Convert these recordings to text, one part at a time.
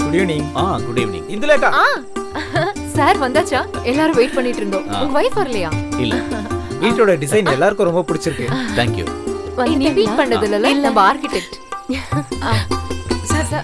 Good evening ah good evening Indulekha ah sir வந்தாச்சா எல்லாரும் wait பண்ணிட்டு இருந்தோம் ஆ. உங்க வைஃப் வரலையா இல்ல வீட்டோட டிசைன் எல்லாருக்கும் ரொம்ப பிடிச்சிருக்கு தேங்க்யூ ஏய், நீ மீட் பண்ணது இல்ல நம்ம ஆர்கிடெக்ட் சார் சார்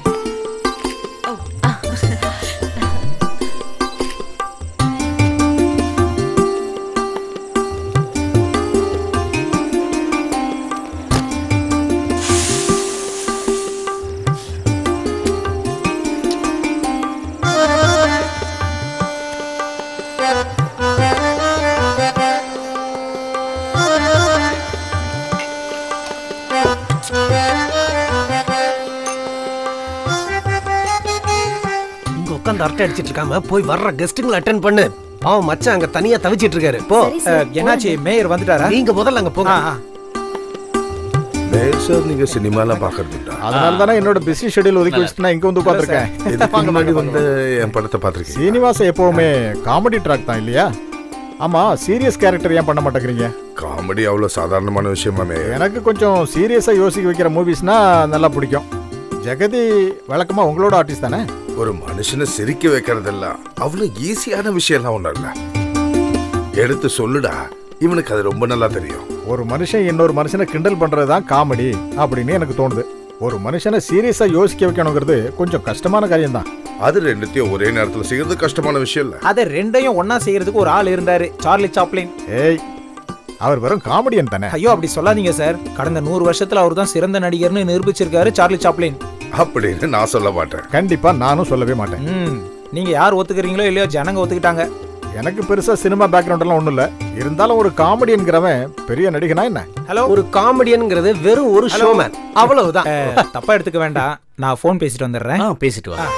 இங்க உட்காந்து அரட்டை அடிச்சிட்டு இருக்காம போய் வர்ற கெஸ்ட்டுங்களை அட்டென்ட் பண்ணு பாவம் மச்சான் அங்க தனியா தவிச்சிட்டு இருக்காரு போ அஹ், என்னாச்சு மேயர் வந்துட்டாரா நீங்க முதல்ல அங்க போங்க ஆ, ஆ. மேல் சார் நீங்க சினிமாலாம் பாக்குறதுண்டா அதனால தானே என்னோட பிஸி ஷெட்யூல் ஒதுக்கி வச்சுட்டு நான் இங்க வந்து உட்காந்துருக்கேன் இதுக்கு முன்னாடி வந்து என் படத்தை பார்த்திருக்கீங்க சீனிவாச எப்பவுமே காமெடி ட்ராக் தான் இல்லையா ஆமா சீரியஸ் கேரக்டர் ஏன் பண்ண மாட்டேங்கிறீங்க காமெடி அவ்வளவு சாதாரணமான விஷயமாமே எனக்கு கொஞ்சம் சீரியஸா யோசிக்க வைக்கிற மூவிஸ்னா நல்லா பிடிக்கும் ஜெகதி வழக்கமா உங்களோட ஆர்டிஸ்ட் தானே ஒரு மனுஷனை சிரிக்க வைக்கிறதெல்லாம் அவ்வளவு ஈஸியான விஷயம்லாம் ஒண்ணும் இல்ல எடுத்து சொல்லுடா இவனுக்கு அது ரொம்ப நல்லா தெரியும் ஒரு மனுஷன் இன்னொரு மனுஷனை கிண்டல் பண்றது தான் காமெடி அப்படின்னு எனக்கு தோணுது ஒரு மனுஷனை சீரியஸா யோசிக்க வைக்கணுங்கிறது கொஞ்சம் கஷ்டமான காரியம் தான் அது ரெண்டுத்தையும் ஒரே நேரத்துல செய்யறது கஷ்டமான விஷயம் இல்ல அதை ரெண்டையும் ஒண்ணா செய்யறதுக்கு ஒரு ஆள் இருந்தாரு சார்லி சாப்ளின் ஏய் அவர் வெறும் காமெடியன் தானே ஐயோ அப்படி சொல்லாதீங்க சார் கடந்த நூறு வருஷத்துல அவர் தான் சிறந்த நடிகர்னு நிரூபிச்சிருக்காரு சார்லி சாப்ளின் அப்படின்னு நான் சொல்ல மாட்டேன் கண்டிப்பா நானும் சொல்லவே மாட்டேன் ம் நீங்க யார் ஒத்துக்கிறீங்களோ இல்லையோ ஜனங்க ஒத்துக்கிட்டாங்க எனக்கு பெருசா சினிமா பேக்ரவுண்ட் எல்லாம் ஒண்ணும் இல்ல இருந்தாலும் ஒரு காமெடியன்கிறவன் பெரிய நடிகனா என்ன ஹலோ ஒரு காமெடியன்ங்கிறது வெறும் ஒரு ஷோமேன் அவ்வளவுதான் தப்பா எடுத்துக்க வேண்டாம் நான் ஃபோன் பேசிட்டு வந்துடுறேன் ஆ பேசிட்டு வா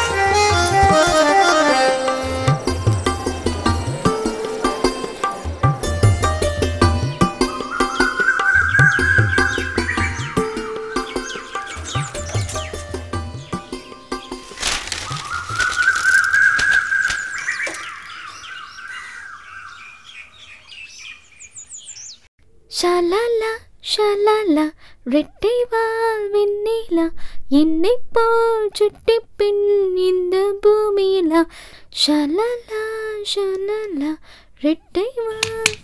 ஷலலா ஷலலா ரெட்டை வால் வெண்ணிலா என்னை போல் சுட்டி பெண் இந்த பூமியிலா ஷலலா ஷலலா ரெட்டை வால்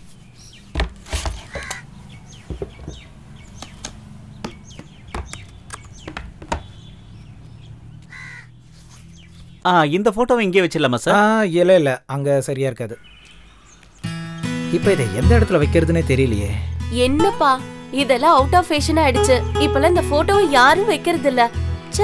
ஆ இந்த போட்டோவை இங்கே வச்சிடலாமா ஆ சார் இல்ல இல்ல அங்க சரியா இருக்காது இப்போ இதை எந்த இடத்துல வைக்கிறதுனே தெரியலையே என்னப்பா இதெல்லாம் அவுட் ஆஃப் ஃபேஷன் ஆயிடுச்சு இப்பெல்லாம் இந்த போட்டோவை யாரும் வைக்கிறது இல்ல ச்சே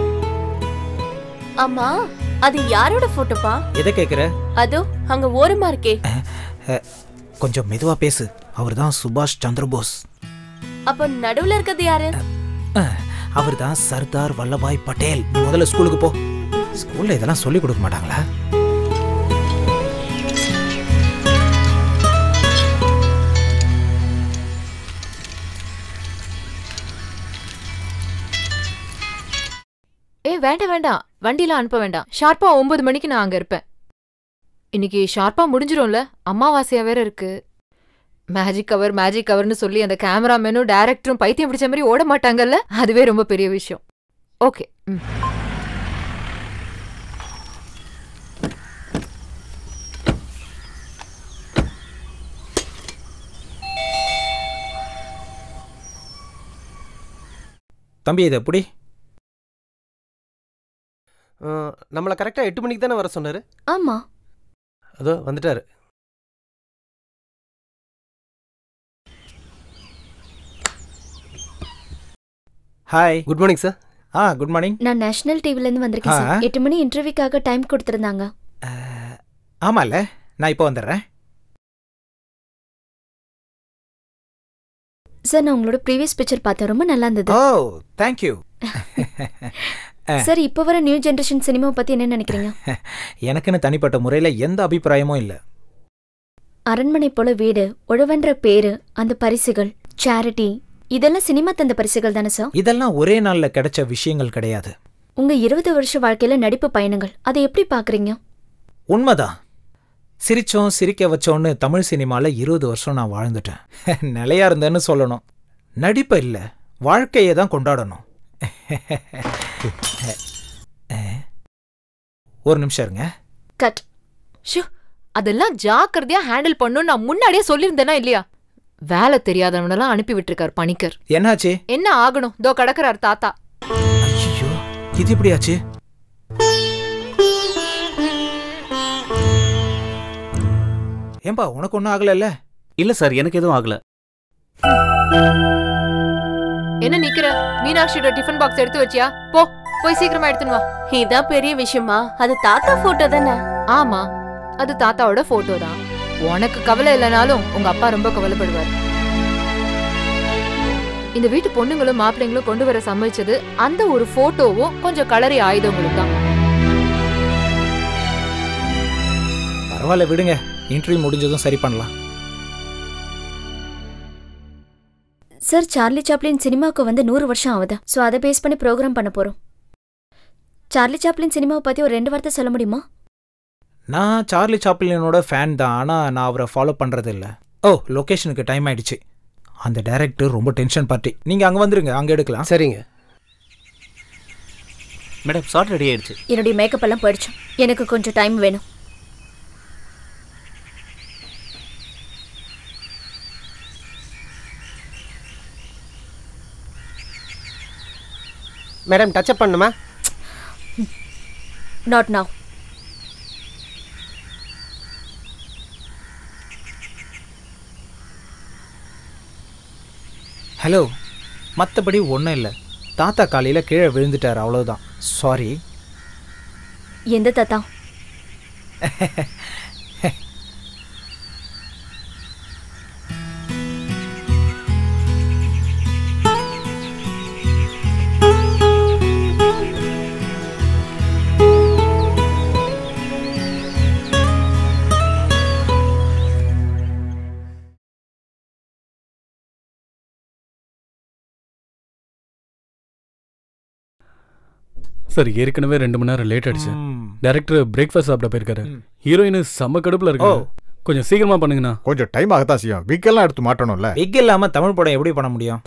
ஆமா அது யாரோட போட்டோப்பா எதை கேட்குற அதோ அங்க ஓரமா இருக்கே கொஞ்சம் மெதுவா பேசு அவர் தான் சுபாஷ் சந்திரபோஸ் அப்ப நடுவுல இருக்கிறது யாரு அவர் தான் சர்தார் வல்லபாய் பட்டேல் நீ முதல்ல ஸ்கூலுக்கு போ ஸ்கூல்ல இதெல்லாம் சொல்லி கொடுக்க மாட்டாங்களா ஏ வேண்டாம் வேண்டாம் வண்டியில அனுப்ப வேண்டாம் ஷார்ப்பா ஒன்பது மணிக்கு நான் அங்க இருப்பேன் இன்னைக்கு ஷார்ப்பா முடிஞ்சிரும்ல அமாவாசையா வேற இருக்கு மேஜிக் கவர் மேஜிக் கவர்னு சொல்லி அந்த கேமராமேனும் டைரக்டரும் பைத்தியம் பிடிச்ச மாதிரி ஓட மாட்டாங்கல்ல அதுவே ரொம்ப பெரிய விஷயம் ஓகே ம் தம்பி இதை எப்படி அஹ், நம்மள கரெக்டா எட்டு மணிக்கு தானே வர சொன்னாரு ஆமா அதோ வந்துட்டாரு hi good morning sir ah good morning நான் நேஷனல் டிவில இருந்து வந்திருக்கேன் ஆ. சார் எட்டு மணி இன்டர்வியூக்காக டைம் கொடுத்திருந்தாங்க ஆமால நான் இப்போ வந்துடுறேன் சார் நான் உங்களோட ப்ரீவியஸ் பிக்சர் பார்த்தேன் ரொம்ப நல்லா இருந்தது ஓ தேங்க்யூ சார் இப்போ வர நியூ ஜெனரேஷன் சினிமா பத்தி என்ன நினைக்கிறீங்க எனக்குன்னு தனிப்பட்ட முறையில் எந்த அபிப்பிராயமும் இல்லை அரண்மனை போல வீடு உழவன்ற பேரு அந்த பரிசுகள் சேரிட்டி இதெல்லாம் சினிமா தந்த பரிசுகள் தானே சார் இதெல்லாம் ஒரே நாளில் கிடைச்ச விஷயங்கள் கிடையாது உங்க இருபது வருஷ வாழ்க்கையில நடிப்பு பயணங்கள் அதை எப்படி பாக்குறீங்க உண்மைதான் சிரிச்சோம் சிரிக்க வச்சோன்னு தமிழ் சினிமாவில் இருபது வருஷம் நான் வாழ்ந்துட்டேன் நிலையா இருந்தேன்னு சொல்லணும் நடிப்பை இல்லை வாழ்க்கையை தான் கொண்டாடணும் ஒரு நிமிஷம் இருங்க கட் ஷூ அதெல்லாம் ஜாக்கிரதையா ஹேண்டில் பண்ணணும்னு நான் முன்னாடியே சொல்லியிருந்தேனா இல்லையா வேலை தெரியாதவனெல்லாம் அனுப்பி விட்டுருக்கார் பணிக்கர் என்னாச்சு என்ன ஆகணும் தோ கடக்குறார் தாத்தா ஐயோ இது எப்படி ஆச்சு ஏன்பா உனக்கு ஒன்றும் ஆகலைல்ல இல்ல சார் எனக்கு எதுவும் ஆகல என்ன நிக்கிற மீனாட்சியோட டிஃபன் பாக்ஸ் எடுத்து வச்சியா போ போய் சீக்கிரமா எடுத்துன்னு வா இதான் பெரிய விஷயமா அது தாத்தா போட்டோ தானே ஆமா அது தாத்தாவோட போட்டோ தான் உனக்கு கவலை இல்லைனாலும் உங்க அப்பா ரொம்ப கவலைப்படுவார் இந்த வீட்டு பொண்ணுங்களும் மாப்பிள்ளைங்களும் கொண்டு வர சம்மதிச்சது அந்த ஒரு போட்டோவும் கொஞ்சம் கலரி ஆயுதங்களும் தான் பரவாயில்ல விடுங்க இன்டர்வியூ முடிஞ்சதும் சரி பண்ணலாம் சார் சார்லி சாப்ளின் சினிமாவுக்கு வந்து நூறு வருஷம் ஆகுது ஸோ அதை பேஸ் பண்ணி ப்ரோக்ராம் பண்ண போகிறோம் சார்லி சாப்ளின் சினிமாவை பற்றி ஒரு ரெண்டு வார்த்தை சொல்ல முடியுமா நான் சார்லி சாப்ளினோட ஃபேன் தான் ஆனால் நான் அவரை ஃபாலோ பண்ணுறது இல்லை ஓ லொக்கேஷனுக்கு டைம் ஆயிடுச்சு அந்த டைரக்டர் ரொம்ப டென்ஷன் பார்ட்டி நீங்கள் அங்கே வந்துருங்க அங்கே எடுக்கலாம் சரிங்க மேடம் ஷார்ட் ரெடி ஆயிடுச்சு என்னுடைய மேக்கப் எல்லாம் போயிடுச்சு எனக்கு கொஞ்சம் டைம் வேணும் மேடம் டச்சப் பண்ணுமா நாட் நவ் ஹலோ மற்றபடி ஒன்றும் இல்லை தாத்தா காலையில் கீழே விழுந்துட்டார் அவ்வளோதான் சாரி எந்த தாத்தா சார் ஏற்கனவே ரெண்டு மணி நேரம் லேட் ஆயிடுச்சு ம். டேரக்டர் பிரேக்ஃபாஸ்ட் சாப்பிட போயிருக்காரு ம். ஹீரோயின் செம்ம கடுப்புல இருக்கு ஓ. கொஞ்சம் சீக்கிரமா பண்ணுங்கண்ணா கொஞ்சம் டைம் ஆகத்தான் செய்யும் விக்கெல்லாம் எடுத்து மாட்டணும்ல விக் இல்லாமல் தமிழ் படம் எப்படி பண்ண முடியும்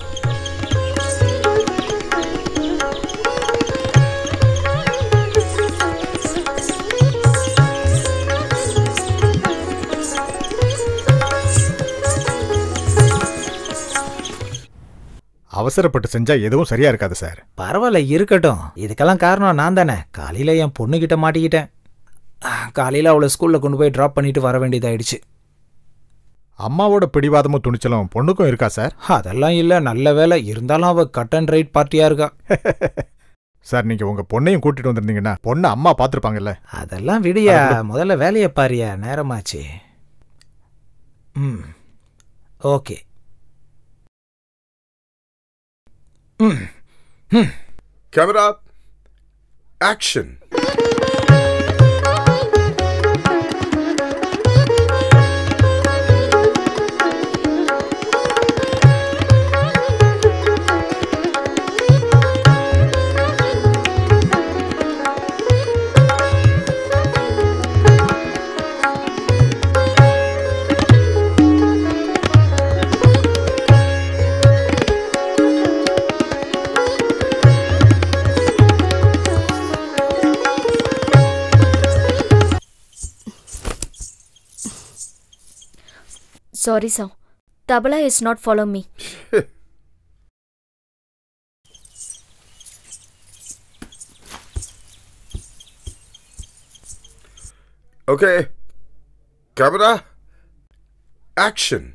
அவசரப்பட்டு செஞ்சா எதுவும் சரியா இருக்காது சார் பரவாயில்ல இருக்கட்டும் இதுக்கெல்லாம் காரணம் நான் தானே காலையில் என் பொண்ணுக்கிட்ட மாட்டிக்கிட்டேன் காலையில் அவளை ஸ்கூலில் கொண்டு போய் ட்ராப் பண்ணிட்டு வர வேண்டியதாயிடுச்சு அம்மாவோட பிடிவாதமும் துணிச்சலும் பொண்ணுக்கும் இருக்கா சார் அதெல்லாம் இல்லை நல்ல வேலை இருந்தாலும் அவள் கட் அண்ட் ரைட் பார்ட்டியாக இருக்கா சார் நீங்க உங்க பொண்ணையும் கூட்டிட்டு வந்திருந்தீங்கன்னா பொண்ணு அம்மா பார்த்திருப்பாங்கல்ல அதெல்லாம் விடியா முதல்ல வேலையை பாரியா நேரமாச்சு ம் okay hmm hmm camera action sorry sir tabla is not follow me okay camera action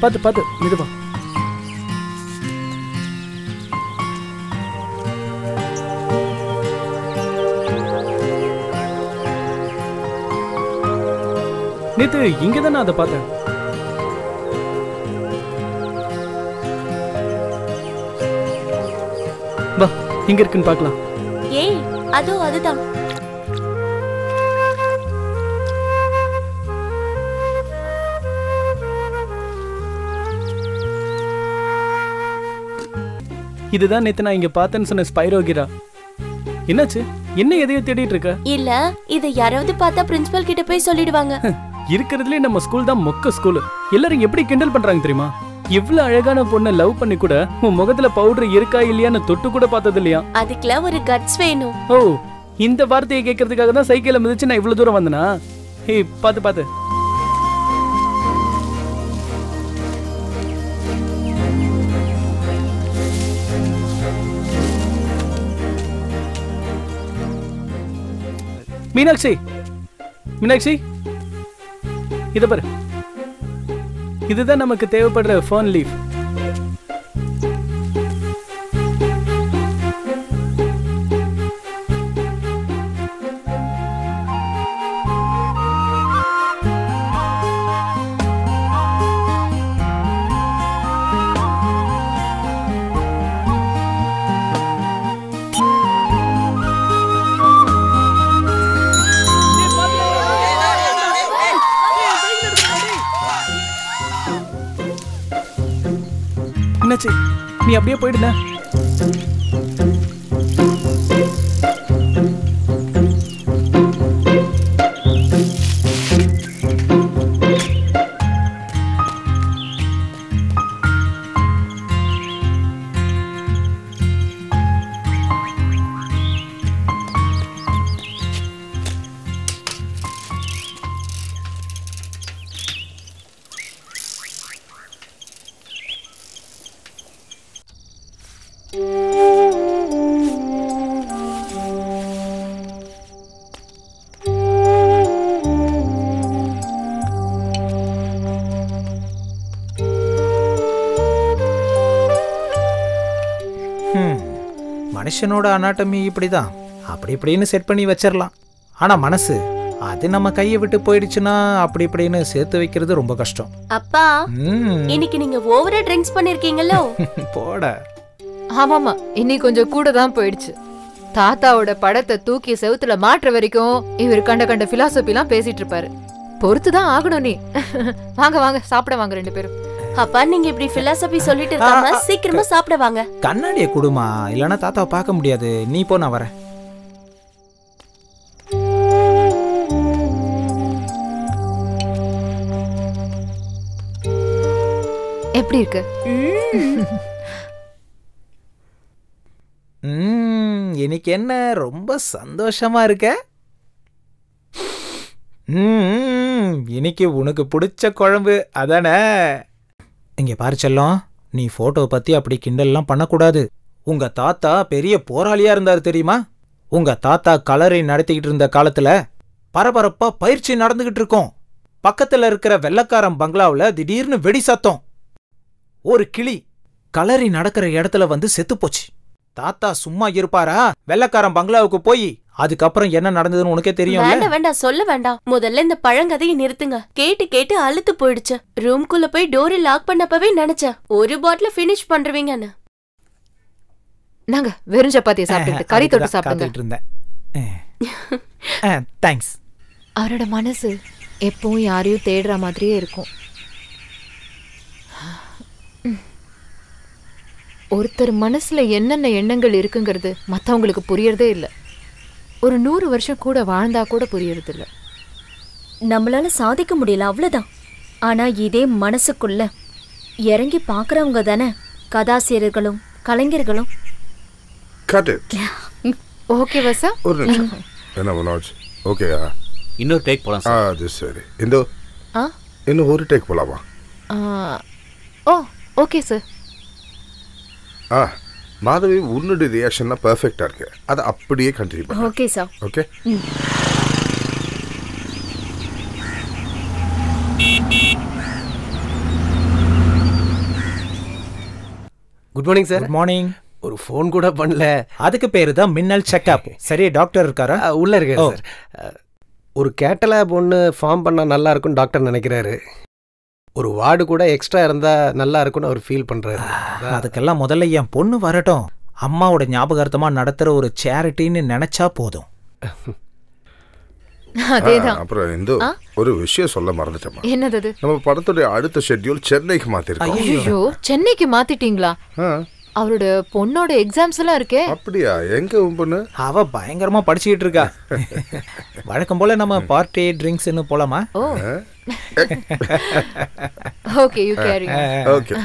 பார்த்து பார்த்து மெதுவா நேத்து இங்க தானே அதை பார்த்தேன் வா எங்க இருக்குன்னு பார்க்கலாம் ஏய் அதோ அதுதான் இதுதான் நேத்து நான் இங்க பார்த்தேன்னு சொன்ன ஸ்பைரோகிரா என்னாச்சு என்ன எதையோ தேடிட்டு இருக்க இல்ல இத யாராவது பார்த்தா பிரின்சிபல் கிட்ட போய் சொல்லிடுவாங்க இருக்கிறதுலே நம்ம ஸ்கூல் தான் மொக்க ஸ்கூல் எல்லாரும் எப்படி கிண்டல் பண்றாங்க தெரியுமா இவ்வளவு அழகான பொண்ணை லவ் பண்ணி கூட உன் முகத்துல பவுடர் இருக்கா இல்லையான்னு தொட்டு கூட பார்த்தது இல்லையா அதுக்கெல்லாம் ஒரு கட்ஸ் வேணும் ஓ இந்த வார்த்தையை கேட்கறதுக்காக தான் சைக்கிள மிதிச்சு நான் இவ்வளவு தூரம் வந்தனா ஏய் பாத்து பாத்து மீனாட்சி மீனாட்சி இத பாரு இதுதான் நமக்கு தேவைப்படுற ஃபோன் லீஃப் என்னாச்சு நீ அப்படியே போயிடுன ஹம், மனுஷனோட அனாட்டமி இப்படிதான் அப்படி இப்படின்னு செட் பண்ணி வச்சிடலாம் ஆனா மனசு அது நம்ம கையை விட்டு போயிடுச்சுன்னா அப்படி இப்படின்னு சேர்த்து வைக்கிறது ரொம்ப கஷ்டம் அப்பா ம், இன்னைக்கு நீங்க ஓவரா ட்ரிங்க்ஸ் பண்ணிருக்கீங்களோ போட ஆமாமா இன்னைக்கு கொஞ்சம் கூட தான் போயிடுச்சு தாத்தாவோட படத்தை தூக்கி செவுத்துல மாட்டுற வரைக்கும் இவர் கண்ட கண்ட பிலாசபிலாம் பேசிட்டு இருப்பாரு பொறுத்து தான் ஆகணும் நீ வாங்க வாங்க சாப்பிட வாங்க ரெண்டு பேரும் அப்பா நீங்க இப்படி பிலாசபி சொல்லிட்டு இருக்காம ஆ, ஆ, சீக்கிரமா சாப்பிட வாங்க கண்ணாடியை கொடுமா இல்லைன்னா தாத்தாவை பார்க்க முடியாது நீ போ நான் வரேன் எப்படி இருக்கு ம், இன்னைக்கு என்ன ரொம்ப சந்தோஷமா இருக்க ம், இன்னைக்கு உனக்கு பிடிச்ச குழம்பு அதானே இங்க பாரு செல்லம் நீ போட்டோ பத்தி அப்படி கிண்டல்லாம் பண்ணக்கூடாது உங்க தாத்தா பெரிய போராளியா இருந்தார் தெரியுமா உங்க தாத்தா கலரை நடத்திக்கிட்டு இருந்த காலத்துல பரபரப்பா பயிற்சி நடந்துகிட்டு இருக்கோம் பக்கத்துல இருக்கிற வெள்ளக்காரன் பங்களாவுல திடீர்னு வெடி சத்தம் ஒரு கிளி கலரி நடக்கிற இடத்துல வந்து செத்து போச்சு தாத்தா சும்மா இருப்பாரா வெள்ளக்காரன் பங்களாவுக்கு போய் அதுக்கப்புறம் என்ன நடந்ததுன்னு உனக்கே தெரியும்ல வேண்டாம் வேண்டாம் சொல்ல வேண்டாம் முதல்ல இந்த பழங்கதையை நிறுத்துங்க கேட்டு கேட்டு அழுத்து போயிடுச்சு ரூம்குள்ள போய் டோரை லாக் பண்ணப்பவே நினைச்சேன் ஒரு பாட்டில் ஃபினிஷ் பண்றீங்கன்னு நாங்க வெறும் சப்பாத்தியை சாப்பிட்டு கறி தொட்டு அதுக்குதான் சாப்பிடுங்க காத்துக்கிட்டு இருந்தேன் தேங்க்ஸ் அவரோட மனசு எப்பவும் யாரையும் தேடுற மாதிரியே இருக்கும் ஒருத்தர் மனசுல என்னென்ன எண்ணங்கள் இருக்குங்கிறது மத்தவங்களுக்கு புரியறதே இல்ல ஒரு நூறு வருஷம் கூட வாழ்ந்தா கூட புரியறது இல்ல நம்மளால சாதிக்க முடியல அவ்வளவுதான் ஆனா இதே மனசுக்குள்ள இறங்கி பாக்குறவங்க தானே கதாசிரியர்களும் கலைஞர்களும் கட் இட் ஓகே வசா ஒரு நிமிஷம் என்ன மனோஜ் ஓகேயா இன்னொரு டேக் போலாம் ஆ சார் அது சரி இந்த ஆ இன்னும் ஒரு டேக் போலாமா ah, oh okay sir ah Madhavi உன்னோட ரியாக்ஷன்லாம் பெர்ஃபெக்டாக இருக்கு அதை அப்படியே கண்டினியூ பண்ணு okay sir okay good morning sir good morning ஒரு ஃபோன் கூட பண்ணல அதுக்கு பேரு தான் மின்னல் செக்அப் சரி டாக்டர் இருக்காரா அஹ், உள்ள இருக்கேன் ஓ. சார் அஹ், ஒரு கேட்டலாப் ஒன்று ஃபார்ம் பண்ணா நல்லா இருக்கும்னு டாக்டர் நினைக்கிறாரு ஒரு வார்டு கூட எக்ஸ்ட்ரா இருந்தா நல்லா இருக்கும்னு அவர் ஃபீல் பண்றாரு அதுக்கெல்லாம் முதல்ல என் பொண்ணு வரட்டும் அம்மாவோட ஞாபகார்த்தமா நடத்துற ஒரு சேரிட்டின்னு நினைச்சா போதும் அதேதான் ஆ, அப்புறம் இந்து ஆ? ஒரு விஷயம் சொல்ல மறந்துட்டேமா என்னது அது நம்ம படத்துடைய அடுத்த ஷெட்யூல் சென்னைக்கு மாத்திருக்கோம் ஐயோ சென்னைக்கு மாத்திட்டீங்களா ஆ, அவரோட பொண்ணோட எக்ஸாம்ஸ் எல்லாம் இருக்கே அப்படியா எங்க உன் பொண்ணு அவ பயங்கரமா படிச்சுக்கிட்டு இருக்கா வழக்கம் போல நம்ம பார்ட்டி ட்ரிங்க்ஸ்னு போலாமா oh okay you carry okay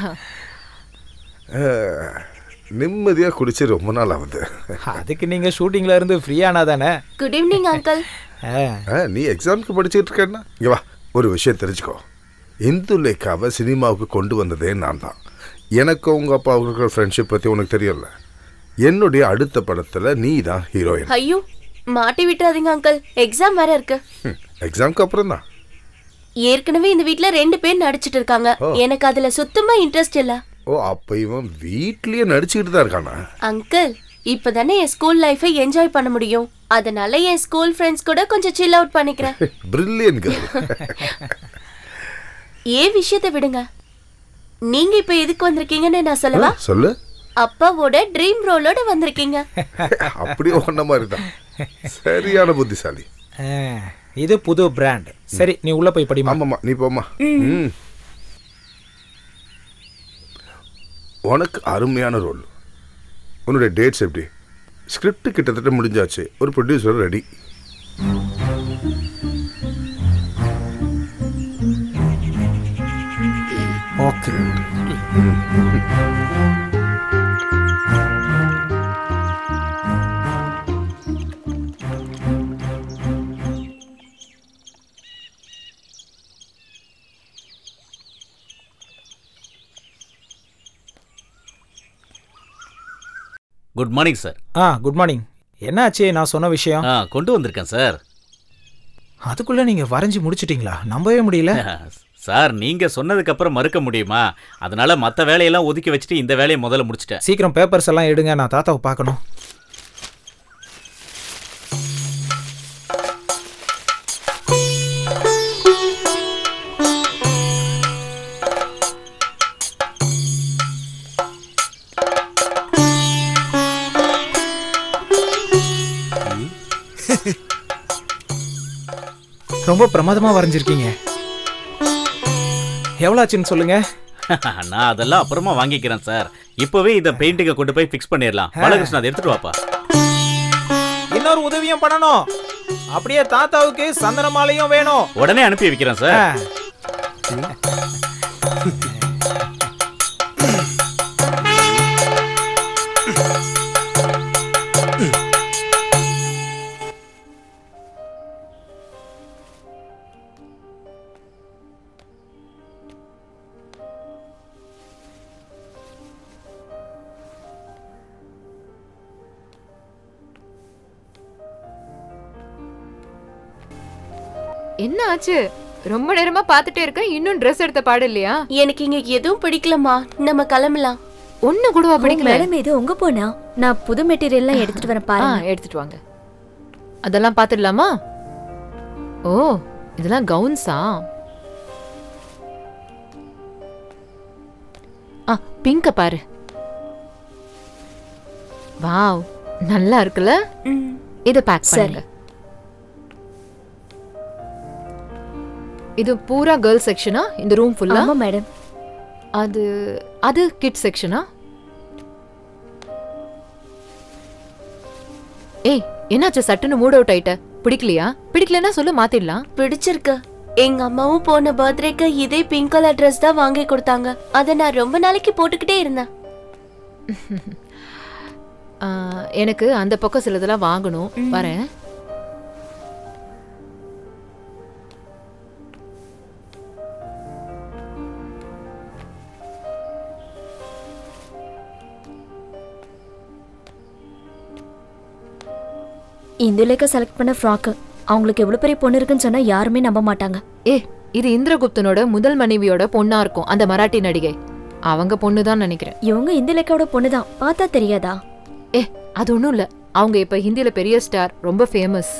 நிம்மதியா குடிச்சு ரொம்ப நாள் ஆகுது அதுக்கு நீங்க ஷூட்டிங்ல இருந்து ஃப்ரீயானா தானே குட் ஈவினிங் அங்கிள் ஆ, நீ எக்ஸாமுக்கு படிச்சுட்டு இருக்கேன்னா இங்க வா ஒரு விஷயம் தெரிஞ்சுக்கோ இந்து லேக்காவை சினிமாவுக்கு கொண்டு வந்ததே நான் தான் எனக்கு உங்க அப்பாவுக்கு இருக்கிற ஃப்ரெண்ட்ஷிப் பத்தி உனக்கு தெரியல என்னுடைய அடுத்த படத்துல நீ தான் ஹீரோயின் ஐயோ மாட்டி விட்டுறாதீங்க அங்கிள் எக்ஸாம் வேற இருக்கு எக்ஸாம்க்கு அப்புறம் தான் ஏற்கனவே இந்த வீட்ல ரெண்டு பேர் நடிச்சிட்டு இருக்காங்க ஓ. எனக்கு அதுல சுத்தமா இன்ட்ரெஸ்ட் இல்ல ஓ அப்ப இவன் வீட்லயே நடிச்சுக்கிட்டு தான் இருக்கானா அங்கிள் இப்பதானே என் ஸ்கூல் லைஃபை என்ஜாய் பண்ண முடியும் அதனால என் ஸ்கூல் ஃப்ரெண்ட்ஸ் கூட கொஞ்சம் சில் அவுட் பண்ணிக்கிறேன் பிரில்லியன் கேர்ள் ஏன் விஷயத்தை விடுங்க நீங்க இப்ப எதுக்கு வந்திருக்கீங்கன்னு நான் சொல்லவா சொல்லு அப்பாவோட ட்ரீம் ரோலோட வந்திருக்கீங்க அப்படியே ஒன்ன மாதிரி தான் சரியான புத்திசாலி ஆ, இது புது பிராண்ட் சரி நீ உள்ள போய் படிமா ஆமாம்மா நீ போம்மா ம். உனக்கு அருமையான ரோல் உன்னுடைய டேட்ஸ் எப்படி ஸ்கிரிப்ட் கிட்டத்தட்ட முடிஞ்சாச்சு ஒரு producer ready okay good morning sir ah good morning என்னாச்சு நான் சொன்ன விஷயம் ஆ கொண்டு வந்திருக்கேன் சார் அதுக்குள்ள நீங்க வரைஞ்சு முடிச்சிட்டீங்களா நம்பவே முடியல சார் நீங்க சொன்னதுக்கு அப்புறம் மறுக்க முடியுமா அதனால மத்த வேலையெல்லாம் ஒதுக்கி வச்சுட்டு இந்த வேலையை முதல்ல முடிச்சிட்டேன் சீக்கிரம் பேப்பர்ஸ் எல்லாம் எடுங்க நான் தாத்தாவை பார்க்கணும் ரொம்ப பிரமாதமா வரைஞ்சிருக்கீங்க எவ்வளோ ஆச்சுன்னு சொல்லுங்க நான் அதெல்லாம் அப்புறமா வாங்கிக்கிறேன் சார் இப்பவே இந்த பெயிண்டிங்கை கொண்டு போய் ஃபிக்ஸ் பண்ணிடலாம் பாலகிருஷ்ணா அதை எடுத்துட்டு வாப்பா இன்னொரு உதவியும் பண்ணணும் அப்படியே தாத்தாவுக்கு சந்தன மாலையும் வேணும் உடனே அனுப்பி வைக்கிறேன் சார் ஆ. என்ன ஆச்சு ரொம்ப நேரமா பாத்துட்டே இருக்க இன்னும் Dress எடுத்த பாடு இல்லையா எனக்கு இங்க எதுவும் பிடிக்கலமா நம்ம கிளம்பலாம் ஒண்ணு கூடவா பிடிக்கல மேடம் இது உங்க போனா நான் புது மெட்டீரியல்லாம் எடுத்துட்டு வரேன் ஆ பாருங்க எடுத்துட்டு வாங்க அதெல்லாம் பாத்துடலாமா ஓ இதெல்லாம் கவுன்ஸா ஆ பிங்க பாரு வாவ் நல்லா இருக்குல்ல இத பேக் சரி. பண்ணுங்க இது பூரா கேர்ள் செக்ஷனா இந்த ரூம் ஃபுல்லா ஆமா மேடம் அது அது கிட் செக்ஷனா ஏய் என்னாச்சு சட்டுன்னு மூட் அவுட் ஆயிட்ட பிடிக்கலையா பிடிக்கலன்னா சொல்லு மாத்திடலாம் பிடிச்சிருக்கு எங்க அம்மாவும் போன பர்த்டேக்கு இதே பிங்க் கலர் ட்ரெஸ் தான் வாங்கி கொடுத்தாங்க அதை நான் ரொம்ப நாளைக்கு போட்டுக்கிட்டே இருந்தேன் ஆ, எனக்கு அந்த பக்கம் சிலதெல்லாம் வாங்கணும் வரேன் இந்துலேக்க செலக்ட் பண்ண ஃப்ராக்கு அவங்களுக்கு எவ்வளவு பெரிய பொண்ணு இருக்குன்னு சொன்னா யாருமே நம்ப மாட்டாங்க ஏ இது இந்திரகுப்தனோட முதல் மனைவியோட பொண்ணா இருக்கும் அந்த மராட்டி நடிகை அவங்க பொண்ணு தான் நினைக்கிறேன் இவங்க இந்த இலக்காவோட பொண்ணு தான் பார்த்தா தெரியாதா ஏ அது ஒன்றும் இல்லை அவங்க இப்போ ஹிந்தியில் பெரிய ஸ்டார் ரொம்ப ஃபேமஸ்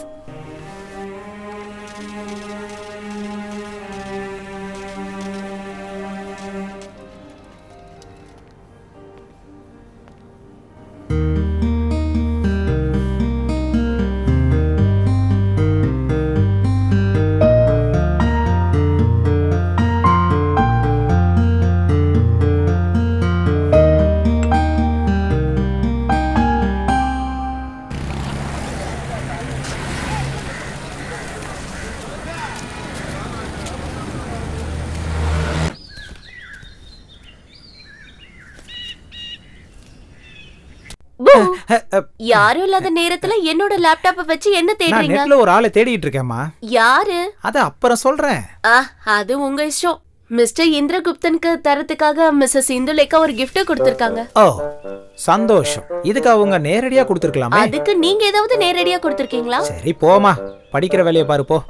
பூ, யாரும் இல்லாத நேரத்துல என்னோட லேப்டாப்ப வச்சு என்ன நான் தேடுறீங்க நெட்ல ஒரு ஆளை தேடிட்டு இருக்கேம்மா யாரு அத அப்புறம் சொல்றேன் ஆ அது உங்க இஷ்டம் மிஸ்டர் இந்திரகுப்தனுக்கு தரத்துக்காக மிஸ்ஸஸ் இந்துலேக்கா ஒரு gift கொடுத்திருக்காங்க ஓ சந்தோஷம் இதுக்கு அவங்க நேரடியா கொடுத்துருக்கலாமே அதுக்கு நீங்க ஏதாவது நேரடியா கொடுத்திருக்கீங்களா சரி போமா படிக்கிற வேலையை பாரு போ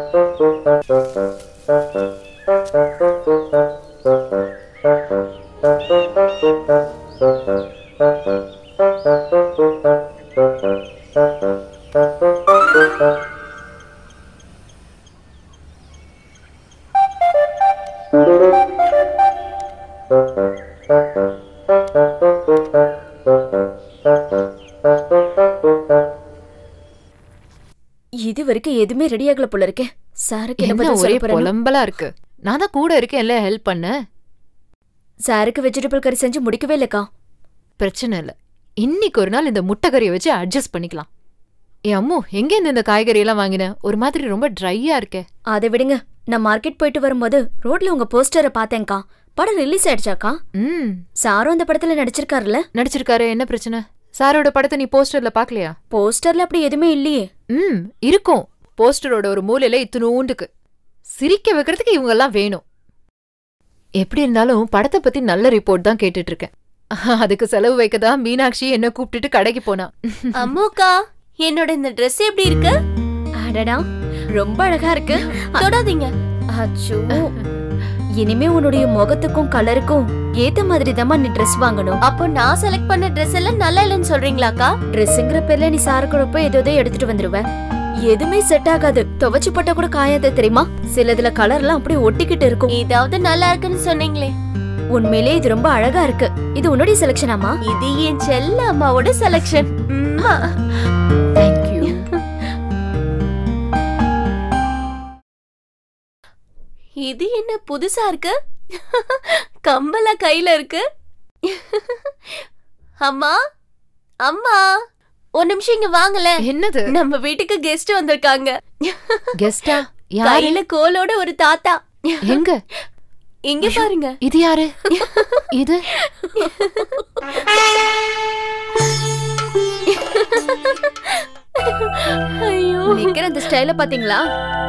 இது வரைக்கும் எதுவுமே ரெடி ஆகல போல இருக்கே சாருக்கு என்ன என்ன பதில் ஒரே சொல்ல போறேனோ? புலம்பலா இருக்கு நான் தான் கூட இருக்கேன் எல்லாம் ஹெல்ப் பண்ண சாருக்கு வெஜிடபிள் கறி செஞ்சு முடிக்கவே இல்லக்கா பிரச்சனை இல்லை இன்னைக்கு ஒரு நாள் இந்த முட்டைக்கறியை வச்சு அட்ஜஸ்ட் பண்ணிக்கலாம் ஏ அம்மு எங்கேருந்து இந்த காய்கறி எல்லாம் வாங்கின ஒரு மாதிரி ரொம்ப ட்ரையா இருக்கே அதை விடுங்க நான் மார்க்கெட் போயிட்டு வரும்போது ரோட்ல உங்க போஸ்டரை பார்த்தேன்க்கா படம் ரிலீஸ் ஆயிடுச்சாக்கா ம் சாரும் அந்த படத்துல நடிச்சிருக்காருல்ல நடிச்சிருக்காரு என்ன பிரச்சனை சாரோட படத்தை நீ போஸ்டர்ல பார்க்கலையா போஸ்டர்ல அப்படி எதுவுமே இல்லையே ம் இருக்கும் போஸ்டரோட ஒரு மூலையில இத்தினூண்டுக்கு சிரிக்க வைக்கிறதுக்கு இவங்க எல்லாம் வேணும் எப்படி இருந்தாலும் படத்தை பத்தி நல்ல ரிப்போர்ட் தான் கேட்டுட்டு இருக்கேன் அதுக்கு செலவு வைக்க தான் மீனாட்சி என்ன கூப்பிட்டுட்டு கடைக்கு போனா அம்முக்கா என்னோட இந்த Dress எப்படி இருக்கு அடடா ரொம்ப அழகா இருக்கு தொடாதீங்க அச்சோ இனிமே உன்னுடைய முகத்துக்கும் கலருக்கும் ஏத்த மாதிரி நீ ட்ரெஸ் வாங்கணும் அப்போ நான் செலக்ட் பண்ண Dress எல்லாம் நல்லா இல்லைன்னு சொல்றீங்களாக்கா ட்ரெஸ்ஸுங்கிற பேர்ல நீ சாரு கூட போய் ஏதோ ஏதோ எடுத்துட்டு வந்துருவ எதுவுமே செட் ஆகாது துவைச்சு போட்டா கூட காயாது தெரியுமா சிலதுல கலர்லாம் அப்படியே ஒட்டிக்கிட்டு இருக்கும் ஏதாவது நல்லா இருக்குன்னு சொன்னீங்களே உண்மையிலே இது ரொம்ப அழகா இருக்கு இது உன்னுடைய செலக்ஷனாமா இது என் செல்ல அம்மாவோட செலக்ஷன் தேங்க்யூ இது என்ன புதுசா இருக்கு கம்பலா கையில இருக்கு அம்மா அம்மா ஒரு நிமிஷம் இங்க வாங்கல என்னது நம்ம வீட்டுக்கு கெஸ்ட் வந்திருக்காங்க கெஸ்டா யாரு கையில கோலோட ஒரு தாத்தா எங்க இங்க பாருங்க இது யாரு இது ஐயோ நிக்கிற அந்த ஸ்டைல பாத்தீங்களா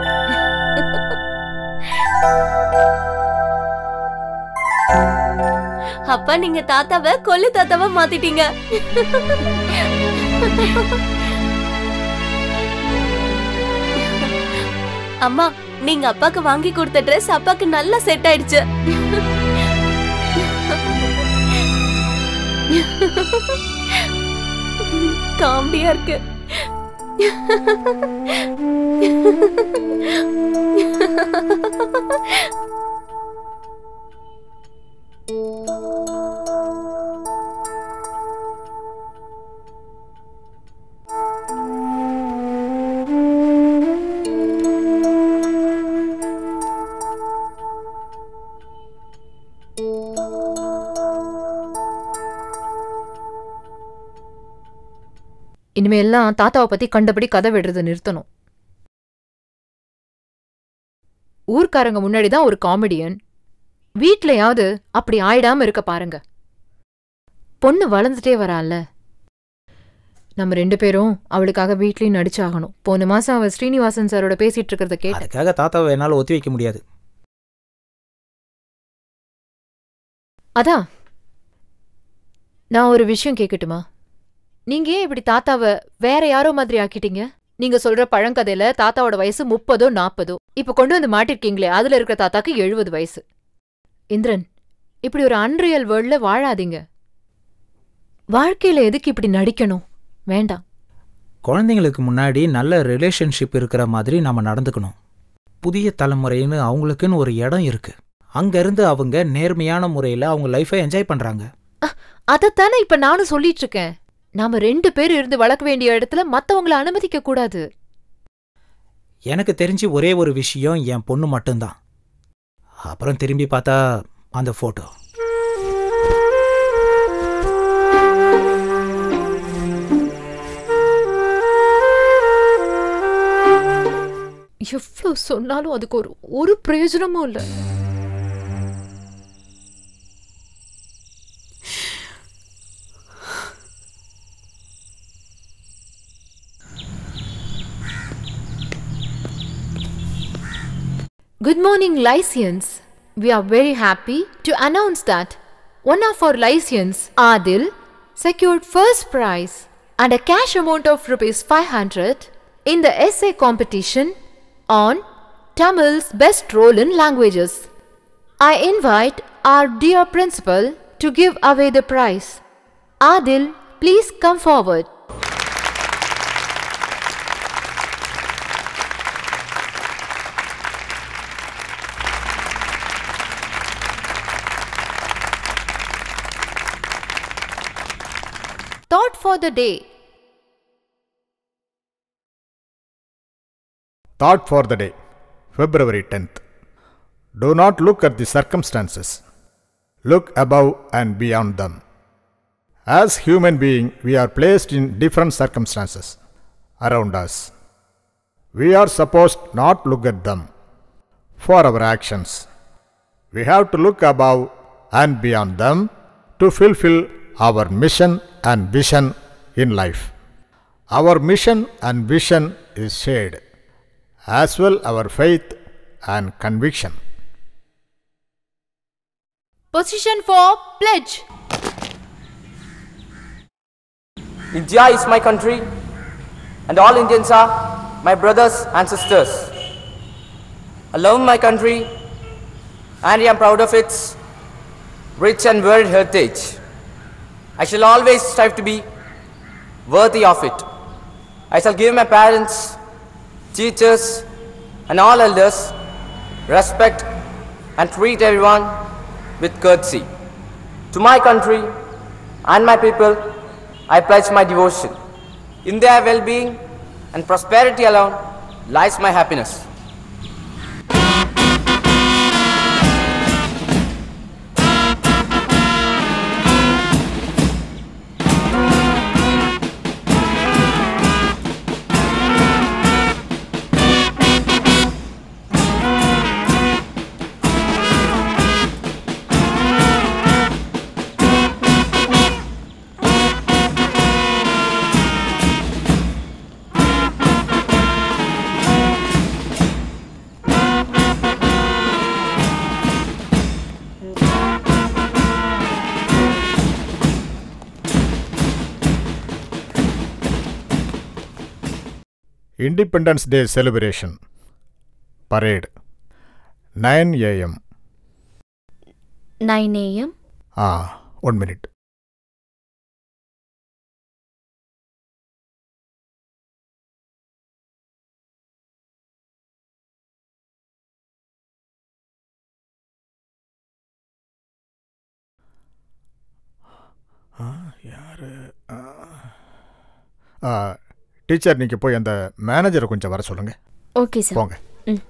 அப்பா நீங்க தாத்தாவை கொல்லு தாத்தாவா மாத்திட்டீங்க அம்மா நீங்க அப்பாக்கு வாங்கி கொடுத்த Dress அப்பாக்கு நல்லா செட் ஆயிடுச்சு காமெடியா இருக்கு இனிமே எல்லாம் தாத்தாவை பத்தி கண்டபடி கதை விடுறதை நிறுத்தணும் ஊர்க்காரங்க முன்னாடி தான் ஒரு காமெடியன் வீட்லயாவது அப்படி ஆயிடாம இருக்க பாருங்க பொண்ணு வளர்ந்துட்டே வரால நம்ம ரெண்டு பேரும் அவளுக்காக வீட்லயும் நடிச்சாகணும் போன மாசம் அவ ஸ்ரீனிவாசன் சாரோட பேசிட்டு இருக்கிறத கேட்டேன் அதுக்காக தாத்தாவை என்னால ஒத்தி வைக்க முடியாது அதான் நான் ஒரு விஷயம் கேட்கட்டுமா நீங்க ஏன் இப்படி தாத்தாவை வேற யாரோ மாதிரி ஆக்கிட்டீங்க நீங்க சொல்ற பழங்கதையில தாத்தாவோட வயசு முப்பதோ நாற்பதோ இப்ப கொண்டு வந்து மாட்டிருக்கீங்களே அதுல இருக்கிற தாத்தாக்கு எழுபது வயசு இந்திரன் இப்படி ஒரு அன்ரியல் வேர்ல்ட்ல வாழாதீங்க வாழ்க்கையில எதுக்கு இப்படி நடிக்கணும் வேண்டாம் குழந்தைங்களுக்கு முன்னாடி நல்ல ரிலேஷன்ஷிப் இருக்கிற மாதிரி நாம நடந்துக்கணும் புதிய தலைமுறைன்னு அவங்களுக்குன்னு ஒரு இடம் இருக்கு அங்கிருந்து அவங்க நேர்மையான முறையில் அவங்க லைஃபை என்ஜாய் பண்றாங்க அதைத்தானே இப்ப நானும் சொல்லிட்டு இருக்கேன் நாம ரெண்டு பேர் இருந்து வளர்க்க வேண்டிய இடத்துல மத்தவங்கள அனுமதிக்க கூடாது எனக்கு தெரிஞ்சு ஒரே ஒரு விஷயம் என் பொண்ணு மட்டும்தான் அப்புறம் திரும்பி பார்த்தா அந்த ஃபோட்டோ எவ்வளவு சொன்னாலும் அதுக்கு ஒரு ஒரு பிரயோஜனமும் இல்ல Good morning, Lycians. We are very happy to announce that one of our Lycians, Adil, secured first prize and a cash amount of rupees 500 in the essay competition on Tamil's best role in languages. I invite our dear principal to give away the prize. Adil, please come forward. Thought for the day. Thought for the day, February 10th. Do not look at the circumstances. Look above and beyond them. As human beings, we are placed in different circumstances around us. We are supposed not look at them for our actions. We have to look above and beyond them to fulfill our mission and vision in life. Our mission and vision is shared, as well our faith and conviction. Position for pledge. India is my country, and all Indians are my brothers and sisters. I love my country, and I am proud of its rich and varied heritage. I shall always strive to be worthy of it. I shall give my parents, teachers, and all elders respect and treat everyone with courtesy. To my country and my people, I pledge my devotion. In their well being and prosperity alone lies my happiness. Independence Day celebration. Parade. 9 a.m. 9 a.m. Ah, one minute. யாரு teacher நீங்கள் போய் அந்த மேனேஜரை கொஞ்சம் வர சொல்லுங்க okay sir போங்க ம்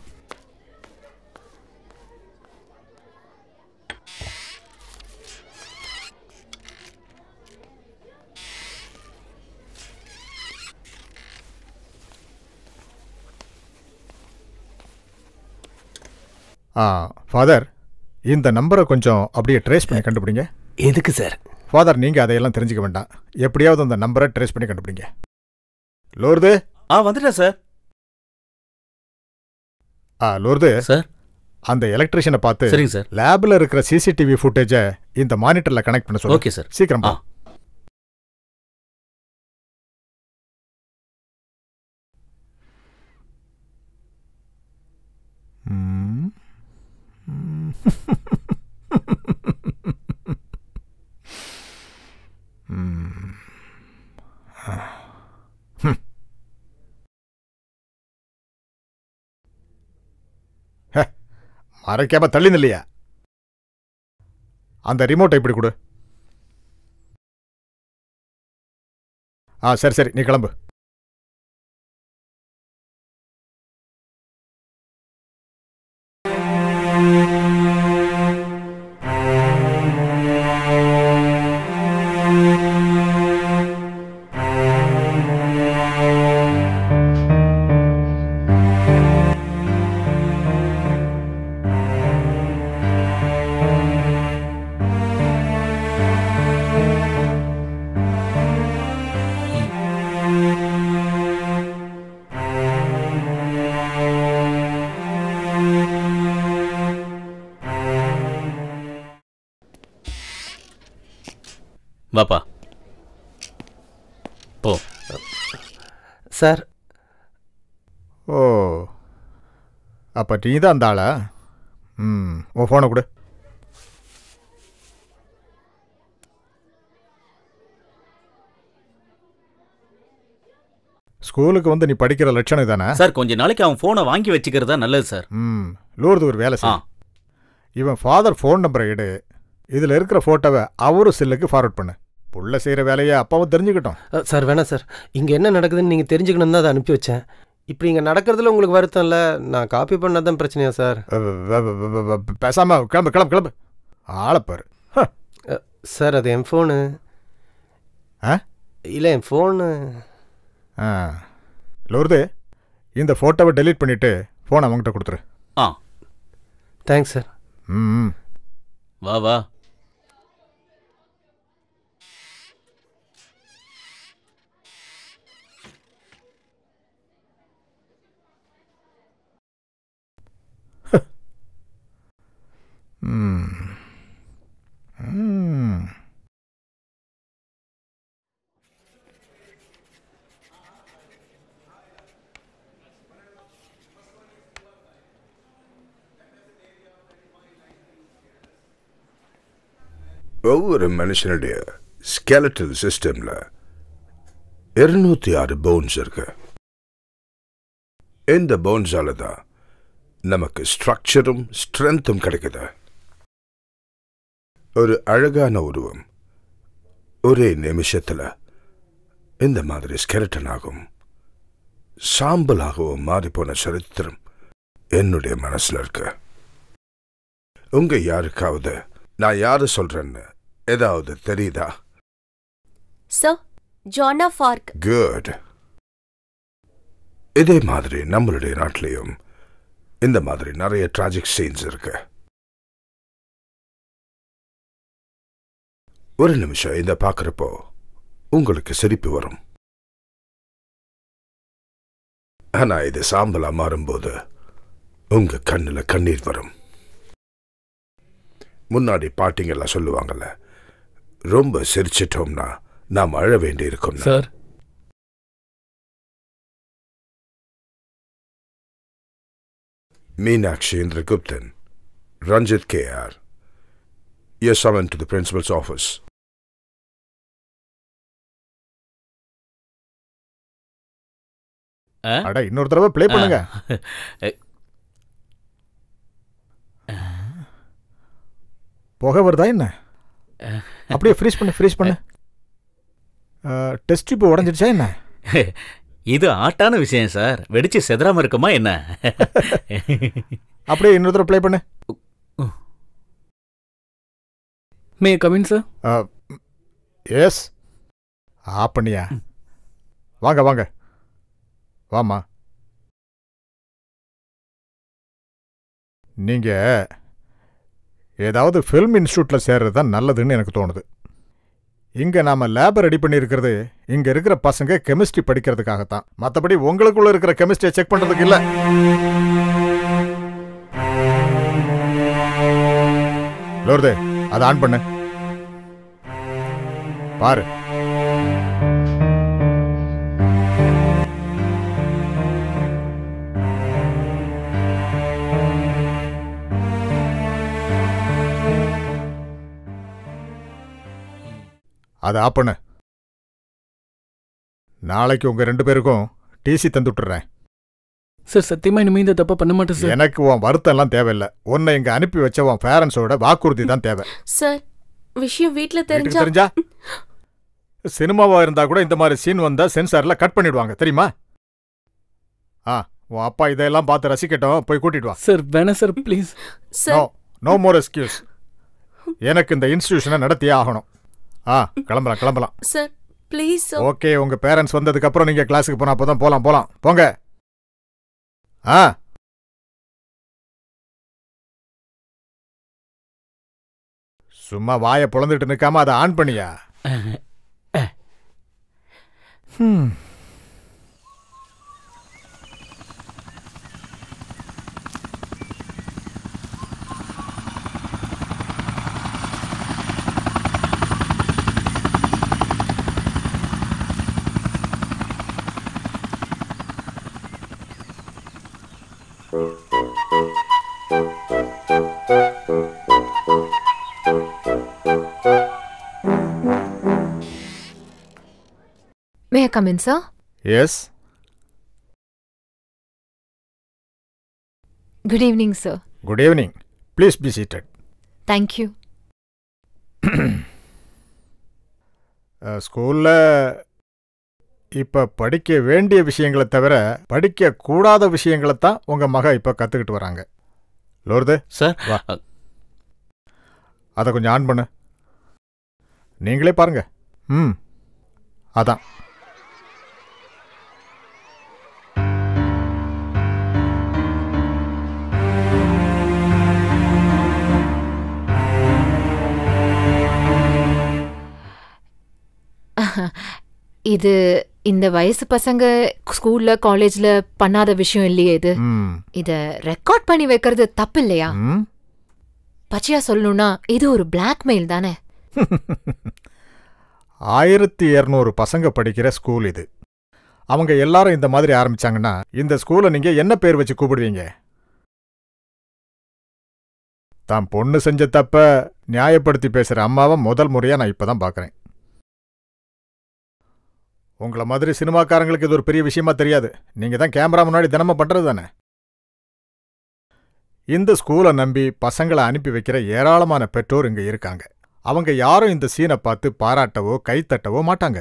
ஆ ஃபாதர் இந்த நம்பரை கொஞ்சம் அப்படியே ட்ரேஸ் பண்ணி கண்டுபிடிங்க எதுக்கு சார் ஃபாதர் நீங்கள் அதையெல்லாம் தெரிஞ்சுக்க வேண்டாம் எப்படியாவது அந்த நம்பரை ட்ரேஸ் பண்ணி கண்டுபிடிங்க லோர்து ஆ வந்துட்டேன் சார் ஆ லோர்து சார் அந்த எலக்ட்ரிஷியனை பார்த்து சரிங்க சார் லேபில் இருக்கிற சிசிடிவி ஃபுட்டேஜை இந்த மானிட்டரில் கனெக்ட் பண்ண சொல்லு ஓகே சார் சீக்கிரம் போ. ஆ. ம். ம். ம். ஆ. ஹம். ஹே, மறைக்காம தள்ளி நில்லையா அந்த ரிமோட்டை இப்படி கொடு ஆ சரி சரி நீ கிளம்பு வாப்பா போ சார் ஓ அப்போ நீ தான் அந்த ஆளா ம் உன் ஃபோனை கொடு ஸ்கூலுக்கு வந்து நீ படிக்கிற லட்சணம் தானே சார் கொஞ்ச நாளைக்கு அவன் போனை வாங்கி வச்சுக்கிறதா நல்லது சார் ம் லூர்து ஒரு வேலை ஆ செய் இவன் ஃபாதர் ஃபோன் நம்பரை எடு இதில் இருக்கிற ஃபோட்டோவை அவரும் செல்லுக்கு ஃபார்வர்ட் பண்ணு புள்ள செய்கிற வேலையை அப்பாவும் தெரிஞ்சுக்கிட்டோம் அ, சார் வேணாம் சார் இங்கே என்ன நடக்குதுன்னு நீங்கள் தெரிஞ்சுக்கணும் தான் அதை அனுப்பி வச்சேன் இப்படி இங்கே நடக்கிறதுல உங்களுக்கு வருத்தம் இல்லை நான் காப்பி பண்ணாதான் தான் பிரச்சனையா சார் வ- வ- வ- வ- வ- பேசாம கிளம்பு கிளம்பு கிளம்பு ஆளப்பாரு அ, சார் அது என் ஃபோனு ஆ இல்லை என் ஃபோனு ஆ லோர்து இந்த ஃபோட்டோவை டெலீட் பண்ணிவிட்டு ஃபோன் அவங்ககிட்ட கொடுத்துரு ஆ தேங்க்ஸ் சார் ம் வா வா ம் ம் ஒவ்வொரு மனுஷனுடைய ஸ்கெலட்டல் சிஸ்டம்ல இருநூத்தி ஆறு போன்ஸ் இருக்கு இந்த போன்ஸால தான் நமக்கு ஸ்ட்ரக்சரும் ஸ்ட்ரென்த்தும் கிடைக்குது ஒரு அழகான உருவம் ஒரே நிமிஷத்துல இந்த மாதிரி ஸ்கெலட்டன் ஆகும் சாம்பலாகவும் மாறிப்போன சரித்திரம் என்னுடைய மனசுல இருக்கு உங்க யாருக்காவது நான் யாரு சொல்றேன்னு ஏதாவது தெரியுதா சார் ஜானா ஃபார்க் குட் இதே மாதிரி நம்மளுடைய நாட்டிலையும் இந்த மாதிரி நிறைய டிராஜிக் சீன்ஸ் இருக்கு ஒரு நிமிஷம் இத பார்க்கறப்போ உங்களுக்கு சிரிப்பு வரும் ஆனா இது சாம்பலா மாறும்போது உங்க கண்ணுல கண்ணீர் வரும் முன்னாடி பாட்டிங்கெல்லாம் சொல்லுவாங்கல்ல ரொம்ப சிரிச்சிட்டோம்னா நாம் அழ வேண்டி இருக்கும் sir Meenakshi Indraguptan, Ranjit K.R. You're summoned to the principal's office. ஆ? அட இன்னொரு தடவை ப்ளே பண்ணுங்க ஆ. புகை வருதா என்ன அப்படியே ஃப்ரீஸ் பண்ணு ஃப்ரீஸ் பண்ணு டெஸ்ட் இப்போ உடஞ்சிடுச்சா என்ன இது ஆட்டான விஷயம் சார் வெடிச்சு செதறாம இருக்குமா என்ன அப்படியே இன்னொரு தடவை ப்ளே பண்ணு மே கமின் சார் எஸ் ஆ பண்ணியா வாங்க வாங்க வாமா நீங்க ஏதாவது ஃபில்ம் இன்ஸ்டியூட்ல சேர்றது தான் நல்லதுன்னு எனக்கு தோணுது இங்க நாம லேபை ரெடி பண்ணியிருக்கிறது இங்க இருக்கிற பசங்க கெமிஸ்ட்ரி படிக்கிறதுக்காகத்தான் மற்றபடி உங்களுக்குள்ள இருக்கிற கெமிஸ்ட்ரியை செக் பண்றதுக்கு இல்ல லோர்தே அதை ஆன் பண்ணு பாரு அதை ஆப் பண்ணு நாளைக்கு உங்க ரெண்டு பேருக்கும் டிசி தந்து விட்டுறேன் சார் சத்தியமா இனிமே இந்த தப்பா பண்ண மாட்டேன் சார் எனக்கு உன் வருத்தம் எல்லாம் தேவையில்லை உன்னை இங்க அனுப்பி வச்ச உன் பேரண்ட்ஸோட வாக்குறுதி தான் தேவை சார் விஷயம் வீட்ல வீட்டுக்கு தெரிஞ்சா தெரிஞ்சா சினிமாவா இருந்தா கூட இந்த மாதிரி சீன் வந்தா சென்சார்ல கட் பண்ணிடுவாங்க தெரியுமா ஆ உன் அப்பா இதெல்லாம் பார்த்து ரசிக்கட்டும் போய் கூட்டிட்டு வா சார் வேணாம் sir please no sir no more excuse எனக்கு இந்த இன்ஸ்டிடியூஷனை நடத்தியே ஆகணும் ஆ கிளம்பலாம் கிளம்பலாம் சார் ப்ளீஸ் சார் ஓகே உங்க பேரண்ட்ஸ் வந்ததுக்கு அப்புறம் நீங்க கிளாஸுக்கு போனா அப்பதான் போலாம் போலாம் போங்க ஆ சும்மா வாயை பொளந்துட்டு நிக்காம அதை ஆன் பண்ணியா hmm. May I come in sir yes good evening sir good evening please be seated thank you ஸ்கூலில் இப்போ படிக்க வேண்டிய விஷயங்களை தவிர படிக்க கூடாத விஷயங்களை தான் உங்கள் மக இப்போ கற்றுக்கிட்டு வராங்க லோர்து சார் வா அதை கொஞ்சம் ஆன் பண்ணு நீங்களே பாருங்க ம் அதான் இது இந்த வயசு பசங்க ஸ்கூல்ல காலேஜ்ல பண்ணாத விஷயம் இல்லையே இது ம் இத ரெக்கார்ட் பண்ணி வைக்கிறது தப்பு இல்லையா ம் பச்சையா சொல்லணும்னா இது ஒரு பிளாக்மெயில் தானே ஆயிரத்தி இரநூறு பசங்க படிக்கிற ஸ்கூல் இது அவங்க எல்லாரும் இந்த மாதிரி ஆரம்பிச்சாங்கன்னா இந்த ஸ்கூலை நீங்க என்ன பேர் வச்சு கூப்பிடுவீங்க தான் பொண்ணு செஞ்ச தப்ப நியாயப்படுத்தி பேசுற அம்மாவை முதல் முறையா நான் இப்பதான் பார்க்கறேன் உங்கள மாதிரி சினிமாக்காரங்களுக்கு இது ஒரு பெரிய விஷயமா தெரியாது நீங்க தான் கேமரா முன்னாடி தினமும் பண்றது தானே இந்த ஸ்கூலை நம்பி பசங்களை அனுப்பி வைக்கிற ஏராளமான பெற்றோர் இங்க இருக்காங்க அவங்க யாரும் இந்த சீனை பார்த்து பாராட்டவோ கைத்தட்டவோ மாட்டாங்க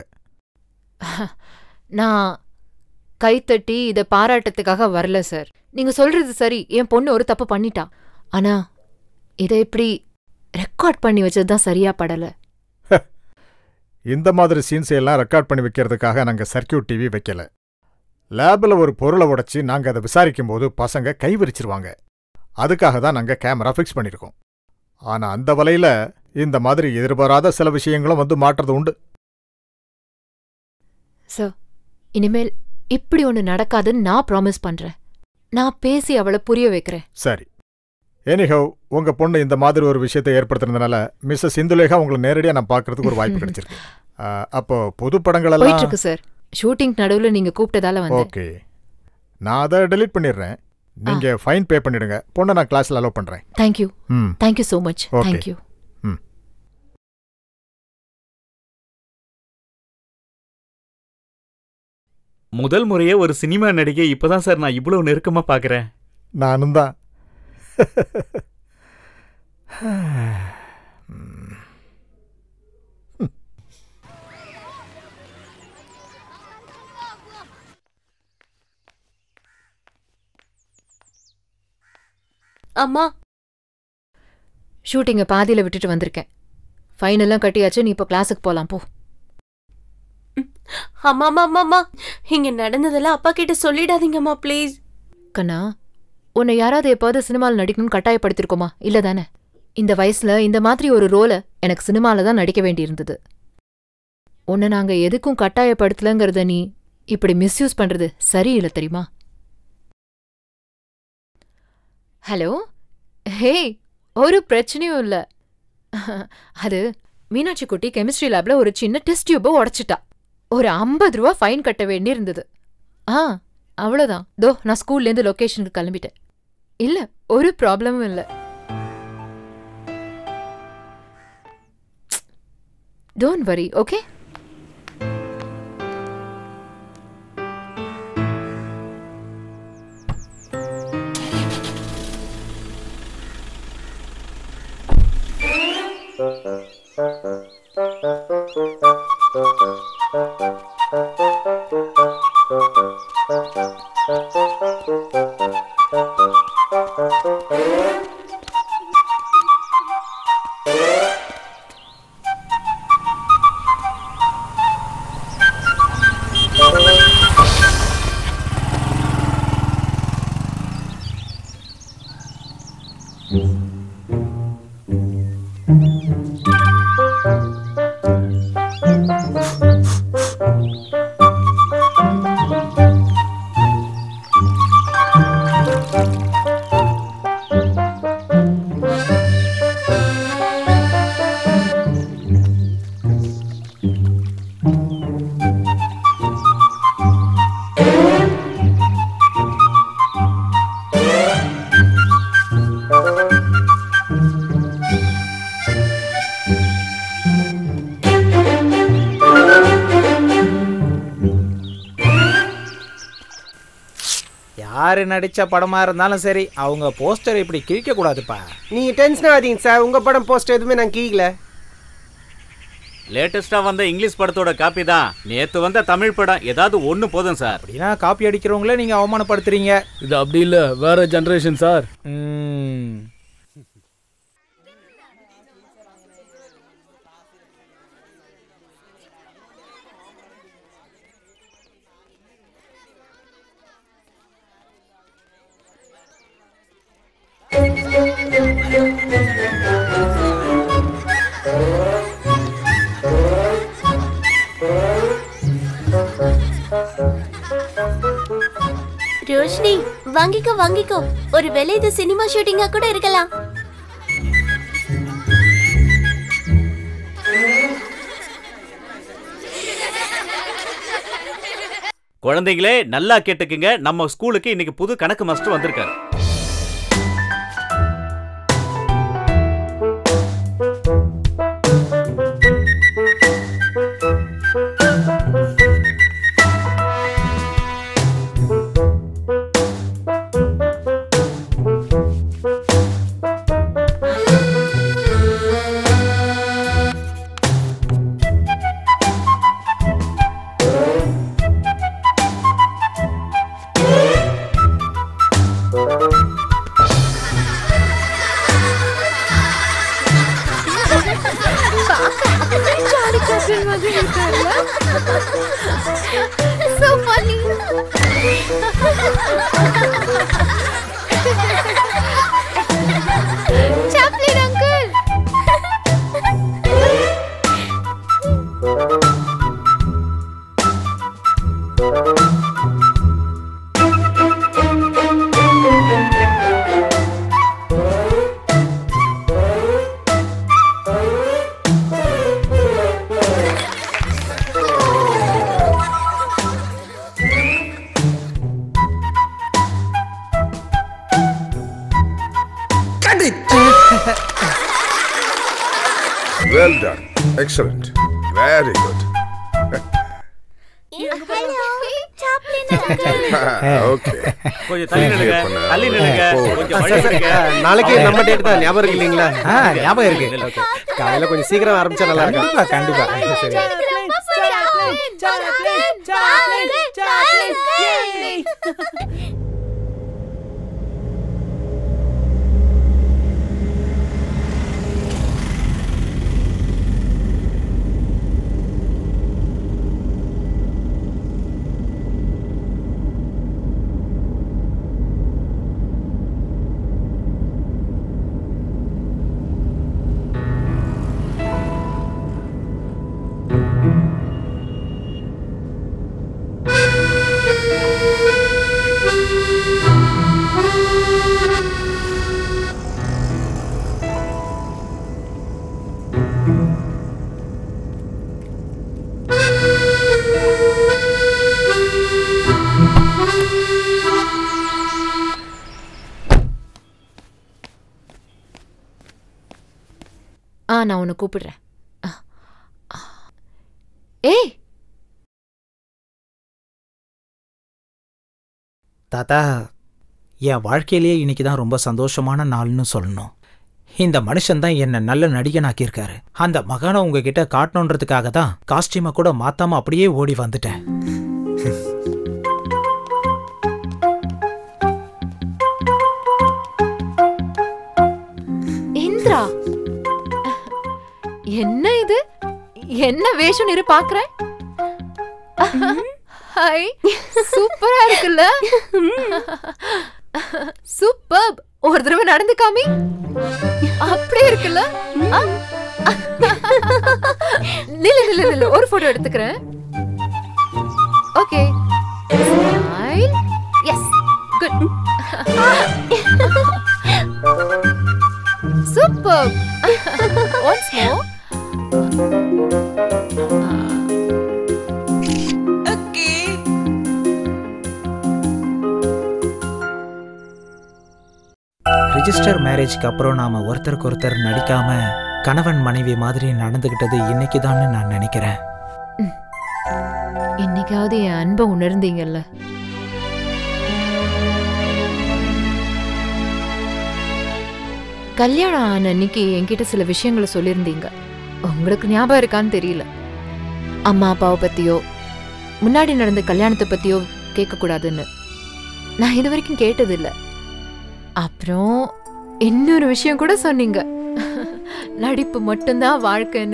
நான் கைத்தட்டி இத பாராட்டத்துக்காக வரல சார் நீங்க சொல்றது சரி என் பொண்ணு ஒரு தப்பு பண்ணிட்டா ஆனா இதை இப்படி ரெக்கார்ட் பண்ணி வச்சது தான் சரியா படல இந்த மாதிரி சீன்ஸை எல்லாம் ரெக்கார்ட் பண்ணி வைக்கிறதுக்காக நாங்க சர்க்கியூட் டிவி வைக்கல லேபில் ஒரு பொருளை உடைச்சு நாங்க அதை விசாரிக்கும் போது பசங்க கை விரிச்சிருவாங்க அதுக்காக தான் நாங்க கேமரா ஃபிக்ஸ் பண்ணியிருக்கோம் ஆனா அந்த வலையில இந்த மாதிரி எதிர்பாராத சில விஷயங்களும் வந்து மாட்டுறது உண்டு சார் இனிமேல் இப்படி ஒண்ணு நடக்காதுன்னு நான் ப்ராமிஸ் பண்றேன் நான் பேசி அவளை புரிய வைக்கிறேன் சரி எனிஹவ் உங்க பொண்ணு இந்த மாதிரி ஒரு விஷயத்தை ஏற்படுத்துறதுனால மிஸ்ஸஸ் இந்துலேகா உங்களை நேரடியா நான் பார்க்கறதுக்கு ஒரு வாய்ப்பு கிடைச்சிருக்கு ஆ, அப்போ புது படங்கள் போயிட்டு எல்லாம் இருக்கு சார் ஷூட்டிங் நடுவுல நீங்க கூப்பிட்டதால வந்தேன் ஓகே நான் அதை டெலீட் பண்ணிடுறேன் நீங்க ஃபைன் பே பண்ணிடுங்க பொண்ணை நான் கிளாஸ்ல அலோவ் பண்றேன் thank you hmm thank you so much Okay. Thank you hmm முதல் முறையே ஒரு சினிமா நடிகை இப்பதான் சார் நான் இவ்வளவு நெருக்கமா பாக்குறேன் நானும் தான் அம்மா ஷூட்டிங்கை பாதியில விட்டுட்டு வந்திருக்கேன் ஃபைன் எல்லாம் கட்டியாச்சு நீ இப்போ கிளாஸுக்கு போலாம் போ அம்மா அம்மா அம்மா அம்மா இங்க நடந்ததெல்லாம் அப்பா கிட்ட சொல்லிடாதீங்கம்மா ப்ளீஸ் கண்ணா உன்னை யாராவது எப்பாவது சினிமாவில் நடிக்கணும்னு கட்டாயப்படுத்திருக்கோமா இல்ல தானே இந்த வயசுல இந்த மாதிரி ஒரு ரோலை எனக்கு சினிமால தான் நடிக்க வேண்டியிருந்தது உன்னை நாங்க எதுக்கும் கட்டாயப்படுத்தலங்கிறத நீ இப்படி மிஸ்யூஸ் பண்றது சரியில்லை தெரியுமா ஹலோ ஹே ஒரு பிரச்சனையும் இல்ல அது மீனாட்சி குட்டி கெமிஸ்ட்ரி லேப்ல ஒரு சின்ன டெஸ்ட் டியூபை உடைச்சிட்டா ஒரு ஐம்பது ரூபா ஃபைன் கட்ட வேண்டியிருந்தது ஆ அவ்வளோதான் தோ நான் ஸ்கூல்லேருந்து லொக்கேஷனுக்கு கிளம்பிட்டேன் இல்ல ஒரு ப்ராப்ளமும் இல்ல டோன்ட் வரி ஓகே யாரு நடிச்ச படமா இருந்தாலும் சரி அவங்க போஸ்டர் இப்படி கிழிக்க கூடாதுப்பா நீங்கள் டென்ஷன் ஆகாதீங்க சார் உங்கள் படம் போஸ்ட் எதுவுமே நான் கீழ லேட்டஸ்டா வந்த இங்கிலீஷ் படத்தோட காப்பி தான் நேத்து வந்த தமிழ் படம் ஏதாவது ஒண்ணு போதும் சார் அப்படின்னா காப்பி அடிக்கிறவங்கள நீங்க அவமானப்படுத்துறீங்க இது அப்படி இல்ல வேற ஜெனரேஷன் சார் ம். ரோஷினி வாங்கிக்கோ வாங்கிக்கோ ஒருவேளை இது சினிமா ஷூட்டிங்கா கூட இருக்கலாம் குழந்தைங்களே நல்லா கேட்டுக்குங்க நம்ம ஸ்கூலுக்கு இன்னைக்கு புது கணக்கு மாஸ்டர் வந்திருக்காரு So funny. Chaplin uncle. Well done excellent very good Hello, Chaplin uncle. Okay கொஞ்சம் தள்ளி நில்லுங்க தள்ளி நில்லுங்க கொஞ்சம் வழி விடுங்க. நாளைக்கு நம்ம டேட் தான் ஞாபகம் இருக்கு இல்லைங்களா ஆ ஞாபகம் இருக்கு காலையில் கொஞ்சம் சீக்கிரம் ஆரம்பிச்சா நல்லா இருக்கும் கண்டிப்பா கண்டிப்பா சரி ஆ நான் உன்னை கூப்பிடுறேன் ஆ, ஆ. ஏய் தாத்தா என் வாழ்க்கையிலேயே இன்னைக்கு தான் ரொம்ப சந்தோஷமான நாள்னு சொல்லணும் இந்த மனுஷன் தான் என்ன நல்ல நடிகனாக்கியிருக்காரு அந்த மகானை உங்ககிட்ட காட்டணுன்றதுக்காக தான் காஸ்டியூமை கூட மாத்தாம அப்படியே ஓடி வந்துட்டேன் இந்திரா என்ன இது என்ன வேஷம் இரு பாக்குறேன் ஹாய் சூப்பரா இருக்குல்ல சூப்பர் ஒரு தடவை நடந்து காமி அப்படியே இருக்குல்ல ஆ? நில்லு நில்லு நில்லு ஒரு போட்டோ எடுத்துக்கிறேன் okay smile yes good super once more register மேரேஜ்க்கு அப்புறம் நாம ஒருத்தருக்கு ஒருத்தர் நடிக்காம கணவன் மனைவி மாதிரி நடந்துகிட்டது இன்னைக்கு நான் நினைக்கிறேன் என்னைக்காவது என் அன்பை உணர்ந்தீங்கல்ல கல்யாணம் ஆன அன்னைக்கு என்கிட்ட சில விஷயங்களை சொல்லியிருந்தீங்க உங்களுக்கு ஞாபகம் இருக்கான்னு தெரியல அம்மா அப்பாவை பத்தியோ முன்னாடி நடந்த கல்யாணத்தை பத்தியோ கேட்கக்கூடாதுன்னு நான் இது வரைக்கும் கேட்டதில்ல அப்புறம் இன்னொரு விஷயம் கூட சொன்னீங்க நடிப்பு மட்டும்தான் வாழ்க்கைன்னு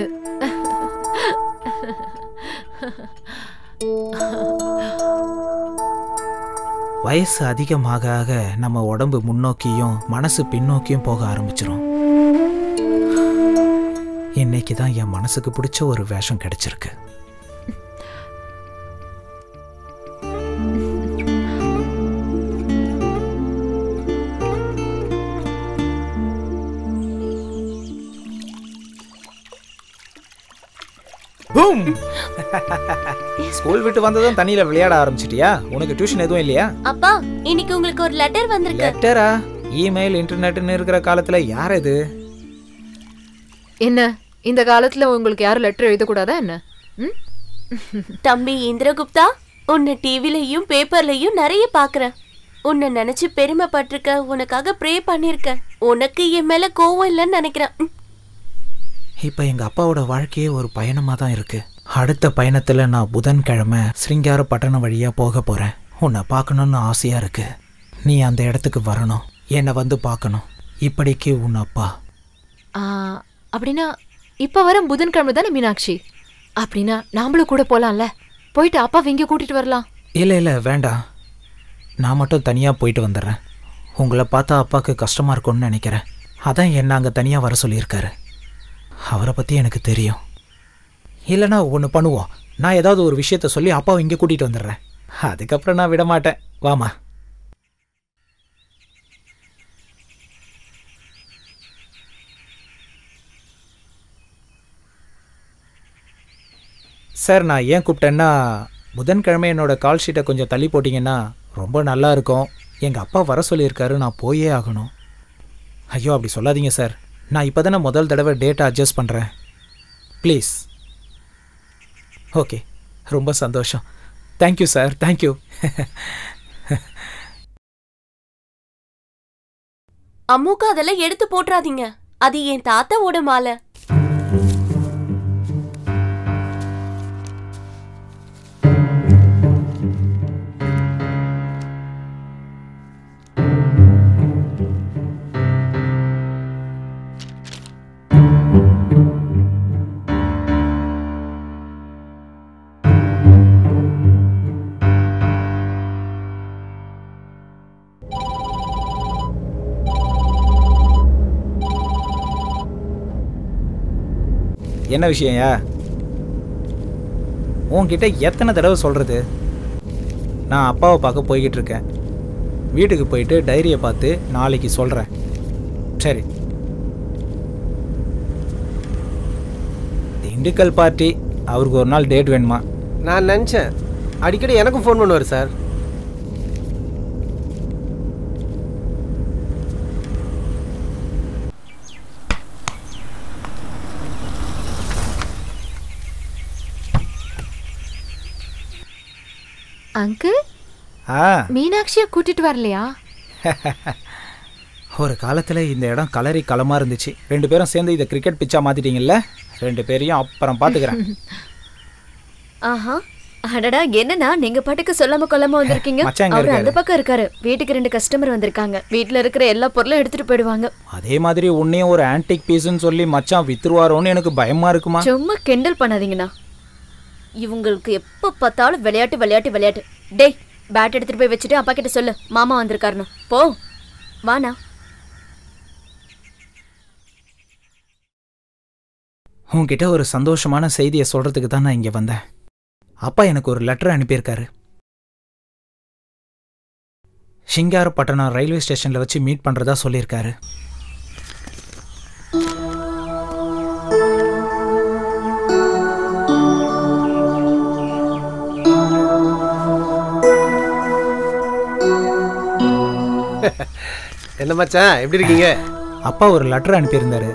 வயசு அதிகமாக ஆக நம்ம உடம்பு முன்னோக்கியும் மனசு பின்னோக்கியும் போக ஆரம்பிச்சிரும் இன்னைக்கு தான் என் மனசுக்கு பிடிச்ச ஒரு வேஷம் கிடைச்சிருக்கு பூம் ஸ்கூல் விட்டு வந்ததும் தண்ணியில விளையாட ஆரம்பிச்சிட்டியா உனக்கு டியூஷன் எதுவும் இல்லையா அப்பா இன்னைக்கு உங்களுக்கு ஒரு லெட்டர் வந்திருக்கு லெட்டரா இமெயில் இன்டர்நெட்னு இருக்கிற காலத்துல யார் இது என்ன இந்த காலத்துல உங்களுக்கு யாரும் லெட்டர் எழுதக்கூடாதா என்ன ம்? தம்பி இந்திரகுப்தா உன்னை டிவிலையும் பேப்பர்லயும் நிறைய பாக்குறேன் உன்னை நினைச்சு பெருமைப்பட்டிருக்க உனக்காக ப்ரே பண்ணிருக்கேன் உனக்கு என் மேல கோவம் இல்லைன்னு நினைக்கிறேன் ம். இப்ப எங்க அப்பாவோட வாழ்க்கையே ஒரு பயணமா தான் இருக்கு அடுத்த பயணத்துல நான் புதன்கிழமை சிருங்கார பட்டணம் வழியா போக போறேன் உன்னை பார்க்கணும்னு ஆசையா இருக்கு நீ அந்த இடத்துக்கு வரணும் என்னை வந்து பார்க்கணும் இப்படிக்கு உன் அப்பா ஆ, அப்படின்னா இப்ப வர புதன்கிழமை தானே மீனாட்சி அப்படின்னா நாமளும் கூட போலாம்ல போயிட்டு அப்பாவை இங்க கூட்டிட்டு வரலாம் இல்ல இல்ல வேண்டாம் நான் மட்டும் தனியா போயிட்டு வந்துடுறேன் உங்களை பார்த்தா அப்பாவுக்கு கஷ்டமா இருக்கும்னு நினைக்கிறேன் அதான் என்ன அங்க தனியா வர சொல்லியிருக்காரு அவரை பத்தி எனக்கு தெரியும் இல்லைன்னா ஒன்று பண்ணுவோம் நான் ஏதாவது ஒரு விஷயத்த சொல்லி அப்பாவை இங்கே கூட்டிட்டு வந்துடுறேன் அதுக்கப்புறம் நான் விட மாட்டேன் வாமா சார் நான் ஏன் கூப்பிட்டேன்னா புதன்கிழமை என்னோட கால் ஷீட்டை கொஞ்சம் தள்ளி போட்டிங்கன்னா ரொம்ப நல்லா இருக்கும் எங்கள் அப்பா வர சொல்லியிருக்காரு நான் போயே ஆகணும் ஐயோ அப்படி சொல்லாதீங்க சார் நான் இப்போ தானே முதல் தடவை டேட்டை அட்ஜஸ்ட் பண்ணுறேன் ப்ளீஸ் ஓகே ரொம்ப சந்தோஷம் தேங்க்யூ சார் தேங்க்யூ அம்முக்கு அதெல்லாம் எடுத்து போட்டுறாதீங்க அது என் தாத்தாவோட மாலை என்ன விஷயம்யா உன்கிட்ட எத்தனை தடவை சொல்கிறது நான் அப்பாவை பார்க்க போய்கிட்டு இருக்கேன் வீட்டுக்கு போயிட்டு டைரியை பார்த்து நாளைக்கு சொல்கிறேன் சரி திண்டுக்கல் பார்ட்டி அவருக்கு ஒரு நாள் டேட் வேணுமா நான் நினச்சேன் அடிக்கடி எனக்கும் ஃபோன் பண்ணுவார் சார் அங்கிள் ஆ மீனாட்சிய கூட்டிட்டு வரலையா ஒரு காலத்தில் இந்த இடம் கலரி களமா இருந்துச்சு ரெண்டு பேரும் சேர்ந்து இதை கிரிக்கெட் பிச்சா மாத்திட்டீங்கல்ல ரெண்டு பேரையும் அப்புறம் பார்த்துக்கிறேன் ஆஹா அடடா என்னண்ணா நீங்க பாட்டுக்கு சொல்லாம கொல்லாம வந்திருக்கீங்க மச்சான் எங்க அவர் அந்த இருக்காரு? பக்கம் இருக்காரு வீட்டுக்கு ரெண்டு கஸ்டமர் வந்திருக்காங்க வீட்ல இருக்கிற எல்லா பொருளும் எடுத்துட்டு போயிடுவாங்க அதே மாதிரி உன்னையும் ஒரு ஆன்டிக் பீஸ்னு சொல்லி மச்சான் வித்துருவாரோன்னு எனக்கு பயமா இருக்குமா சும்மா கிண்டல் பண்ணாதீங்கண்ணா இவங்களுக்கு எப்ப பார்த்தாலும் விளையாட்டு விளையாட்டு விளையாட்டு டேய் பேட் எடுத்துட்டு போய் வச்சுட்டு அப்பா கிட்ட சொல்லு மாமா வந்திருக்காருன்னு போ வாண்ணா உன்கிட்ட ஒரு சந்தோஷமான செய்தியை சொல்றதுக்கு தான் நான் இங்க வந்தேன் அப்பா எனக்கு ஒரு லெட்டர் அனுப்பியிருக்காரு சிங்காரப்பட்டணம் ரயில்வே ஸ்டேஷன்ல வச்சு மீட் பண்றதா சொல்லியிருக்காரு என்ன மச்சான் எப்படி இருக்கீங்க அப்பா ஒரு லெட்டர் அனுப்பியிருந்தாரு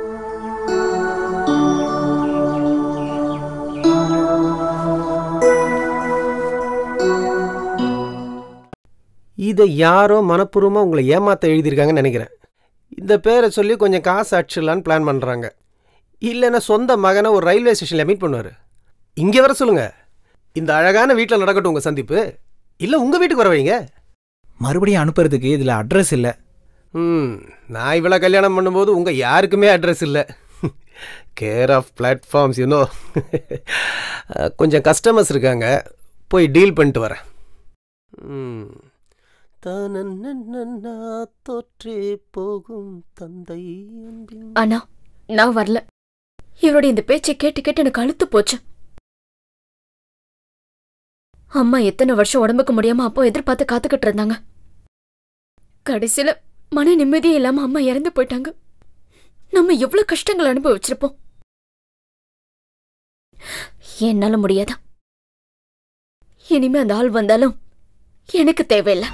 இதை யாரோ மனப்பூர்வமாக உங்களை ஏமாத்த எழுதியிருக்காங்கன்னு நினைக்கிறேன் இந்த பேரை சொல்லி கொஞ்சம் காசு அடிச்சிடலான்னு பிளான் பண்ணுறாங்க இல்லைன்னா சொந்த மகனை ஒரு ரயில்வே ஸ்டேஷனில் மீட் பண்ணுவார் இங்கே வர சொல்லுங்க இந்த அழகான வீட்டில் நடக்கட்டும் உங்கள் சந்திப்பு இல்லை உங்கள் வீட்டுக்கு வர வைங்க மறுபடியும் அனுப்புறதுக்கு இதுல அட்ரஸ் இல்ல ம் நான் இவ்வளோ கல்யாணம் பண்ணும்போது உங்கள் யாருக்குமே அட்ரஸ் இல்லை கேர் ஆஃப் பிளாட்ஃபார்ம்ஸ் யூனோ கொஞ்சம் கஸ்டமர்ஸ் இருக்காங்க போய் டீல் பண்ணிட்டு வரேன் ம் தனன்னா தோற்றே போகும் தந்தை அன்பின் அண்ணா நான் வரல இவருடைய இந்த பேச்சை கேட்டு கேட்டு எனக்கு அழுத்து போச்சு அம்மா எத்தனை வருஷம் உடம்புக்கு முடியாம அப்போ எதிர்பார்த்து காத்துக்கிட்டு இருந்தாங்க கடைசியில மன நிம்மதியே இல்லாம அம்மா இறந்து போயிட்டாங்க நம்ம எவ்வளவு கஷ்டங்கள் அனுபவிச்சிருப்போம் என்னால முடியாதா இனிமே அந்த ஆள் வந்தாலும் எனக்கு தேவையில்லை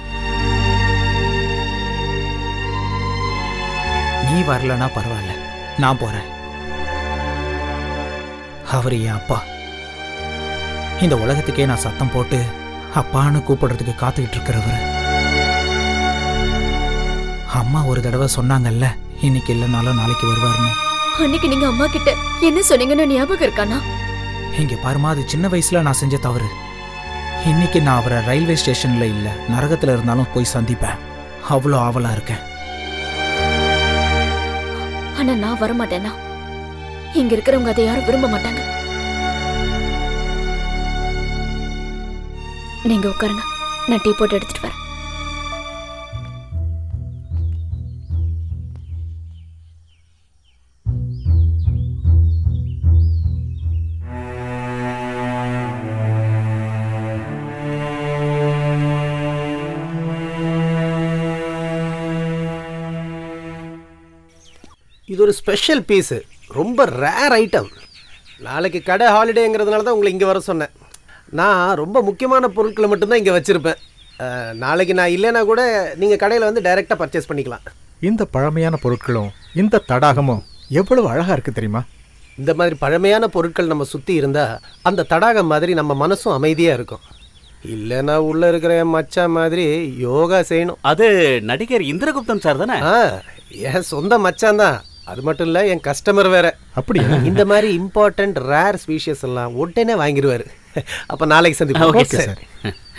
நீ வரலனா பரவாயில்ல நான் போறேன் அவர் என் அப்பா இந்த உலகத்துக்கே நான் சத்தம் போட்டு அப்பான்னு கூப்பிடுறதுக்கு காத்துக்கிட்டு இருக்கிறவர் அம்மா ஒரு தடவை சொன்னாங்கல்ல இன்னைக்கு இல்லைனாலும் நாளைக்கு வருவாருன்னு அன்னைக்கு நீங்க அம்மா கிட்ட என்ன சொன்னீங்கன்னு ஞாபகம் இருக்கானா இங்க பாருமா அது சின்ன வயசுல நான் செஞ்ச தவறு இன்னைக்கு நான் அவரை ரயில்வே ஸ்டேஷன்ல இல்ல நரகத்துல இருந்தாலும் போய் சந்திப்பேன் அவ்வளோ ஆவலா இருக்கேன் ஆனா நான் வர மாட்டேனா இங்க இருக்கிறவங்க அதை யாரும் விரும்ப மாட்டாங்க நீங்க உட்காருங்க நான் டீ போட்டு எடுத்துட்டு வரேன் இது ஒரு ஸ்பெஷல் பீஸு ரொம்ப ரேர் ஐட்டம் நாளைக்கு கடை ஹாலிடேங்கிறதுனால தான் உங்களை இங்கே வர சொன்னேன் நான் ரொம்ப முக்கியமான பொருட்களை மட்டும்தான் இங்கே வச்சுருப்பேன் அஹ், நாளைக்கு நான் இல்லைன்னா கூட நீங்கள் கடையில் வந்து டைரெக்டாக பர்ச்சேஸ் பண்ணிக்கலாம் இந்த பழமையான பொருட்களும் இந்த தடாகமும் எவ்வளவு அழகா இருக்கு தெரியுமா இந்த மாதிரி பழமையான பொருட்கள் நம்ம சுற்றி இருந்தால் அந்த தடாகம் மாதிரி நம்ம மனசும் அமைதியாக இருக்கும் இல்லைன்னா உள்ளே இருக்கிற என் மச்சான் மாதிரி யோகா செய்யணும் அது நடிகர் இந்திரகுப்தன் சார் தானே ஆ என் சொந்த மச்சான் தான் அது மட்டும் இல்லை என் கஸ்டமர் வேற அப்படி இந்த மாதிரி இம்பார்ட்டன்ட் ரேர் ஸ்பீஷியஸ் எல்லாம் உடனே வாங்கிடுவாரு அப்ப நாளைக்கு சந்திப்போம் ஓகே Okay, சார்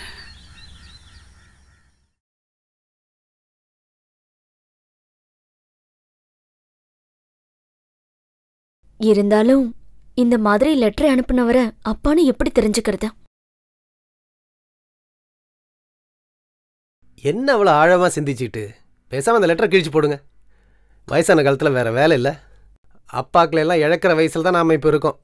இருந்தாலும் இந்த மாதிரி லெட்டர் அனுப்புனவரை அப்பான்னு எப்படி தெரிஞ்சுக்கிறது என்ன அவ்வளோ ஆழமா சிந்திச்சுட்டு பேசாம அந்த லெட்டரை கிழிச்சு போடுங்க வயசான காலத்துல வேற வேலை இல்லை அப்பாக்களை எல்லாம் இழக்கிற வயசுல தான் நாம இப்போ இருக்கோம்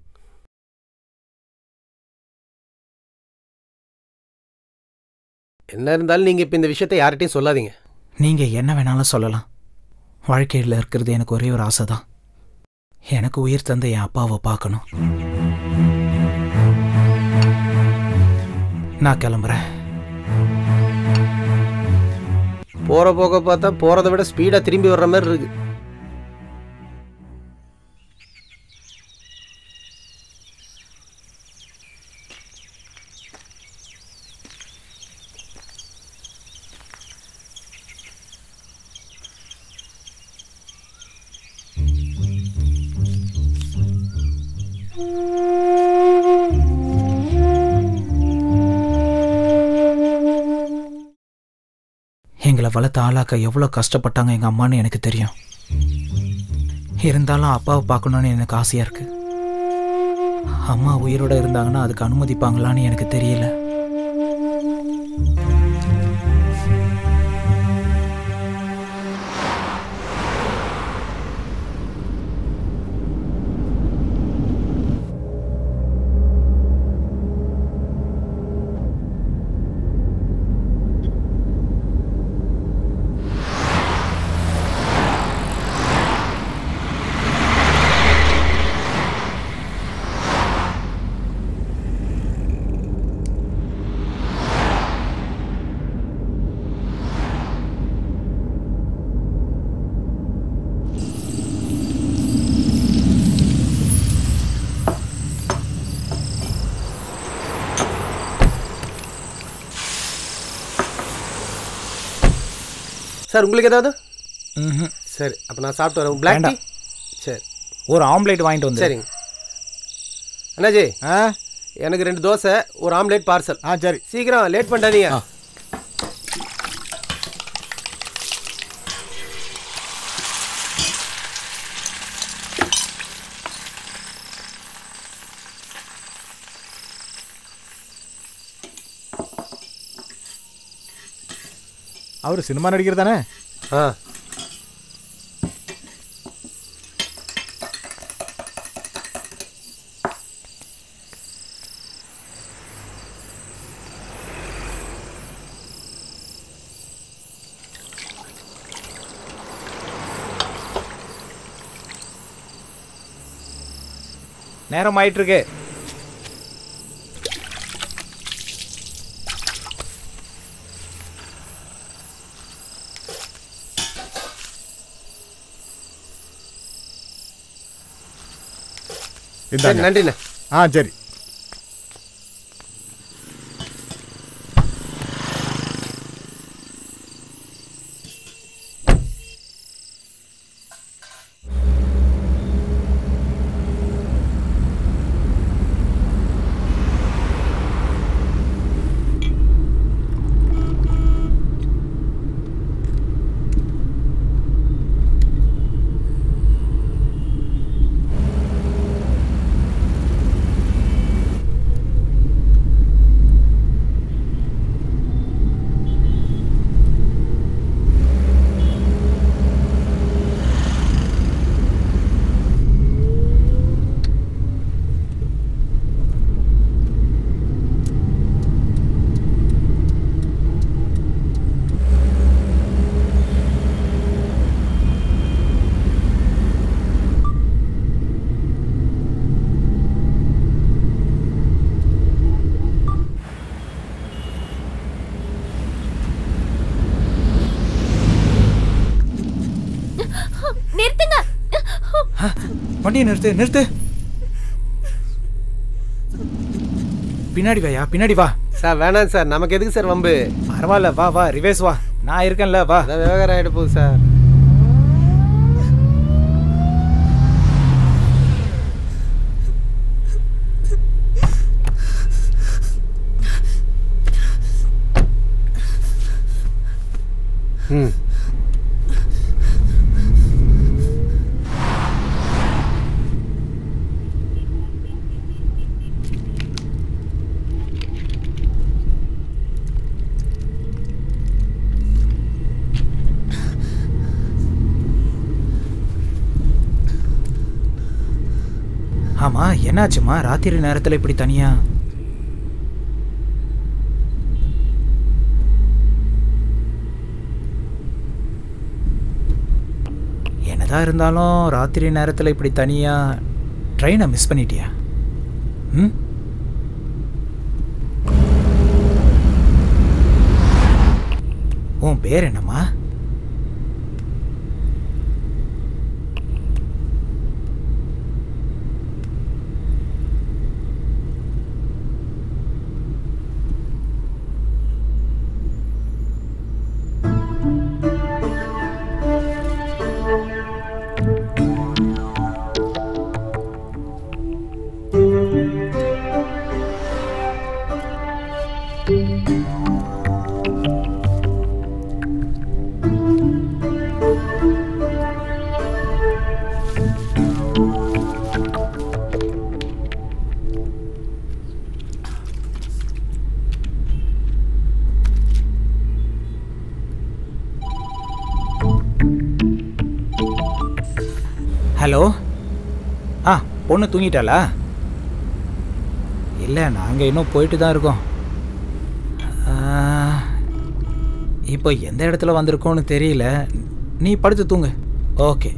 என்ன இருந்தாலும் நீங்க இப்போ இந்த விஷயத்தை யார்கிட்டயும் சொல்லாதீங்க நீங்க என்ன வேணாலும் சொல்லலாம் வாழ்க்கையில் இருக்கிறது எனக்கு ஒரே ஒரு ஆசை தான் எனக்கு உயிர் தந்த என் அப்பாவை பார்க்கணும் நான் கிளம்புறேன் போற போக பார்த்தா போறதை விட ஸ்பீடா திரும்பி வர்ற மாதிரி இருக்கு எங்களை வளர்த்து ஆளாக்க எவ்வளோ கஷ்டப்பட்டாங்க எங்கள் அம்மான்னு எனக்கு தெரியும் இருந்தாலும் அப்பாவை பார்க்கணுன்னு எனக்கு ஆசையாக இருக்கு அம்மா உயிரோட இருந்தாங்கன்னா அதுக்கு அனுமதிப்பாங்களான்னு எனக்கு தெரியல சார் உங்களுக்கு ஏதாவது ம்ஹும். சரி அப்போ நான் சாப்பிட்டு வரேன் பிளாக் டீ வேண்டாம். சரி ஒரு ஆம்லேட் வாங்கிட்டு வந்து சரிங்க அண்ணாஜி ஆ எனக்கு ரெண்டு தோசை ஒரு ஆம்லேட் பார்சல் ஆ சரி சீக்கிரம் லேட் பண்ணாதீங்க அவர் சினிமா நடிகர் தானே ஆ நேரம் ஆயிட்டு இருக்கு சரி இந்தாங்க நன்றிண்ணே ஆ சரி நிறுத்துங்க வண்டியை நிறுத்து நிறுத்து பின்னாடி வாயா பின்னாடி வா சார் வேணாம் சார் நமக்கு எதுக்கு சார் வம்பு பரவாயில்ல வா வா ரிவேஸ் வா நான் இருக்கேன்ல வா அதான் விவகாரம் ஆகிட போகுது சார் ம் ஆமா என்னாச்சுமா ராத்திரி நேரத்துல இப்படி தனியா என்னதான் இருந்தாலும் ராத்திரி நேரத்துல இப்படி தனியா ட்ரெயினை மிஸ் பண்ணிட்டியா ம் உன் பேர் என்னம்மா ஹலோ ஆ பொண்ணு தூங்கிட்டாளா இல்லை நாங்கள் இன்னும் போயிட்டு தான் இருக்கோம் ஆ, இப்போ எந்த இடத்துல வந்திருக்கோன்னு தெரியல நீ படுத்து தூங்கு ஓகே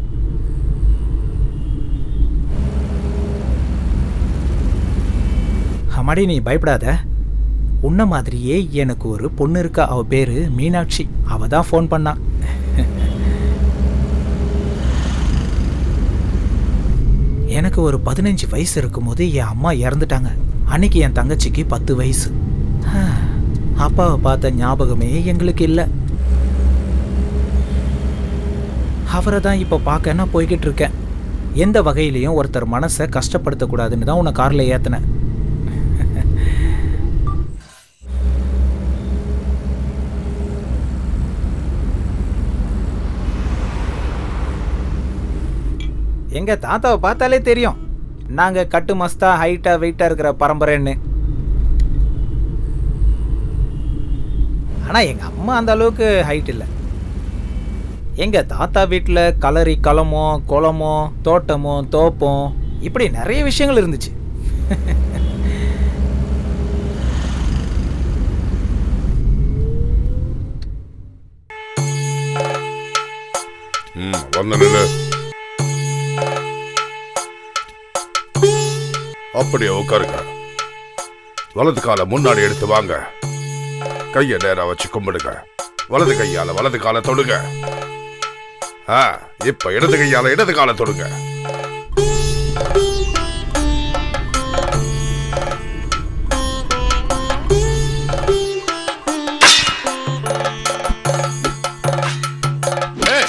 அம்மாடி நீ பயப்படாத உன்ன மாதிரியே எனக்கு ஒரு பொண்ணு இருக்கா அவ பேரு மீனாட்சி அவ தான் ஃபோன் பண்ணா எனக்கு ஒரு பதினஞ்சு வயசு இருக்கும்போது என் அம்மா இறந்துட்டாங்க அன்னைக்கு என் தங்கச்சிக்கு பத்து வயசு அப்பாவை பார்த்த ஞாபகமே எங்களுக்கு இல்லை அவரை தான் இப்போ பார்க்க நான் போய்கிட்டு இருக்கேன் எந்த வகையிலையும் ஒருத்தர் மனசை கஷ்டப்படுத்தக்கூடாதுன்னு தான் உன்னை காரில் ஏற்றினேன் எங்க தாத்தாவை பார்த்தாலே தெரியும் நாங்க கட்டு மஸ்தா ஹைட்டா வெயிட்டா இருக்கிற பரம்பரைன்னு ஆனா எங்க அம்மா அந்த அளவுக்கு ஹைட் இல்லை எங்க தாத்தா வீட்டில் கலரி களமோ குளமோ தோட்டமோ தோப்பம் இப்படி நிறைய விஷயங்கள் இருந்துச்சு ம் வந்து நில்லு அப்படியே உட்காருங்க வலது காலை முன்னாடி எடுத்து வாங்க கையை நேரா வச்சு கும்பிடுங்க வலது கையால வலது காலை தொடுங்க ஆ இப்ப இடது கையால இடது காலை தொடுங்க ஏய்,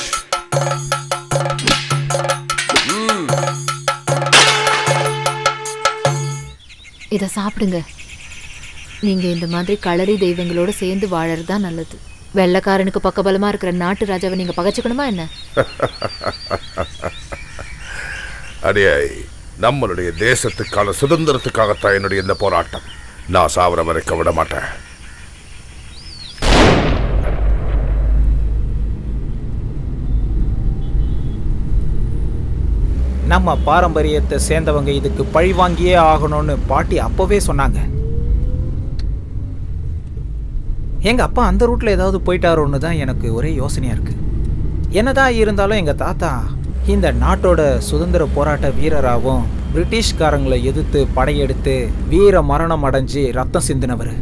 இதை சாப்பிடுங்க நீங்க இந்த மாதிரி களரி தெய்வங்களோட சேர்ந்து வாழறது தான் நல்லது வெள்ளைக்காரனுக்கு பக்கபலமா இருக்கிற நாட்டு ராஜாவை நீங்க பகச்சுக்கணுமா என்ன அடியே நம்மளுடைய தேசத்துக்கான சுதந்திரத்துக்காகத்தான் என்னுடைய இந்த போராட்டம் நான் சாவர வரைக்கும் விட மாட்டேன் நம்ம பாரம்பரியத்தை சேர்ந்தவங்க இதுக்கு பழி வாங்கியே ஆகணும்னு பாட்டி அப்பவே சொன்னாங்க எங்க அப்பா அந்த ரூட்ல ஏதாவது போயிட்டாரோன்னு தான் எனக்கு ஒரே யோசனையா இருக்கு என்னதான் இருந்தாலும் எங்க தாத்தா இந்த நாட்டோட சுதந்திர போராட்ட வீரராகவும் பிரிட்டிஷ்காரங்களை எதிர்த்து படையெடுத்து வீர மரணம் அடைஞ்சு ரத்தம் சிந்தினவர்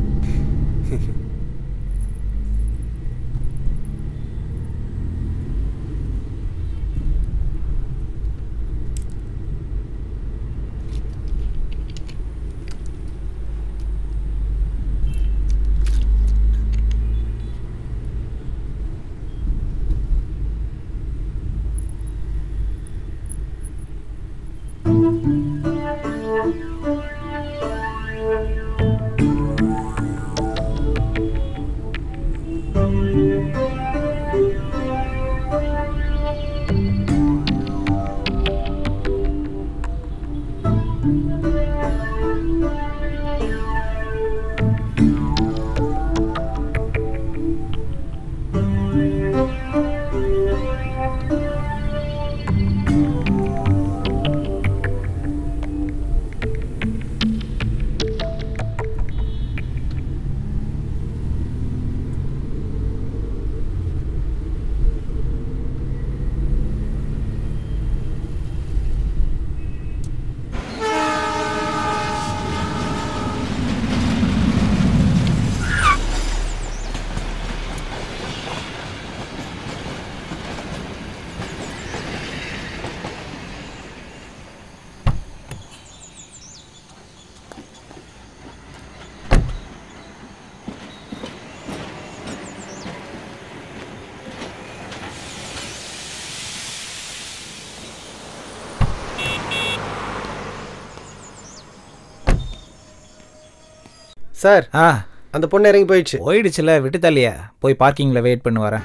சார் ஆ அந்த பொண்ணு இறங்கி போயிடுச்சு போயிடுச்சுல விட்டு தள்ளியா போய் பார்க்கிங்கில் வெயிட் பண்ணி வரேன்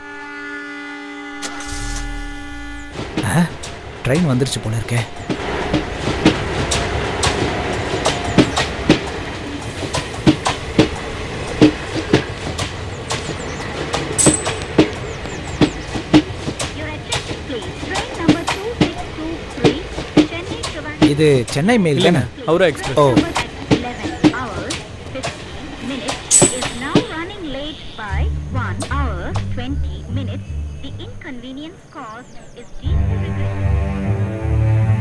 ட்ரெயின் வந்துருச்சு போல இருக்கே Your attention please. Train number 262 இது சென்னை மெயில் இல்லைங்க தானே Howrah express oh 11 hours 50 minutes is now running late by 1 hour 20 minutes. The inconvenience caused is deeply regrettable.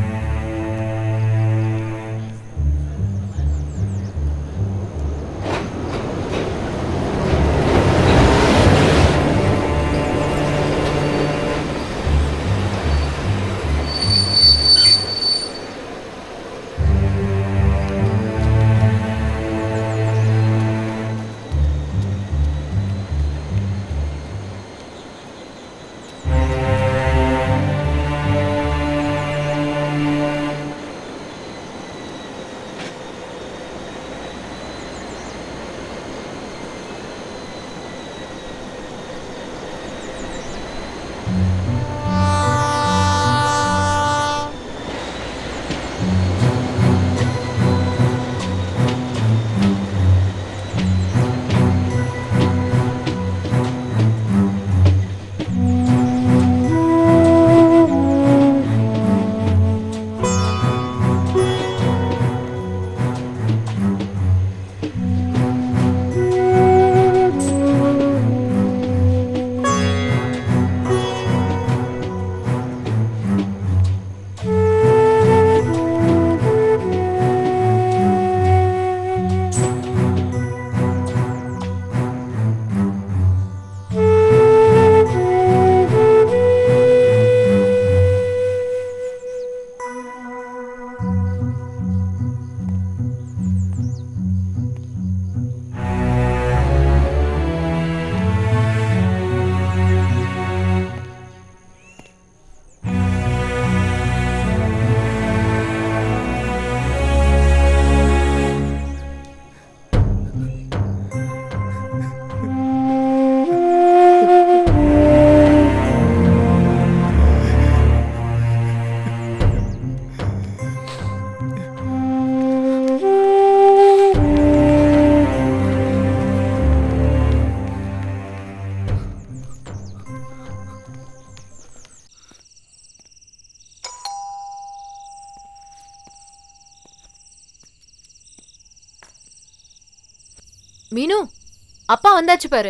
மீனு அப்பா வந்தாச்சு பாரு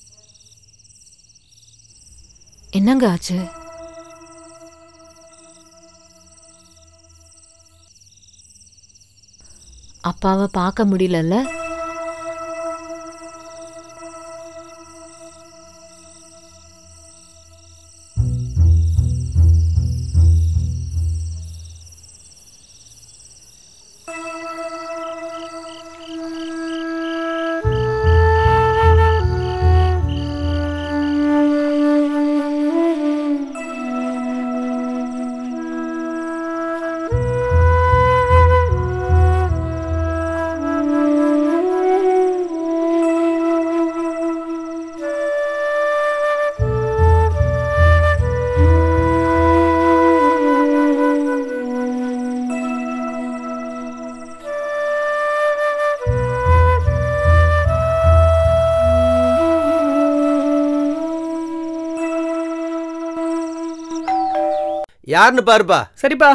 என்னங்க ஆச்சு அப்பாவை பார்க்க முடியலல்ல யாருன்னு பாருப்பா சரிப்பா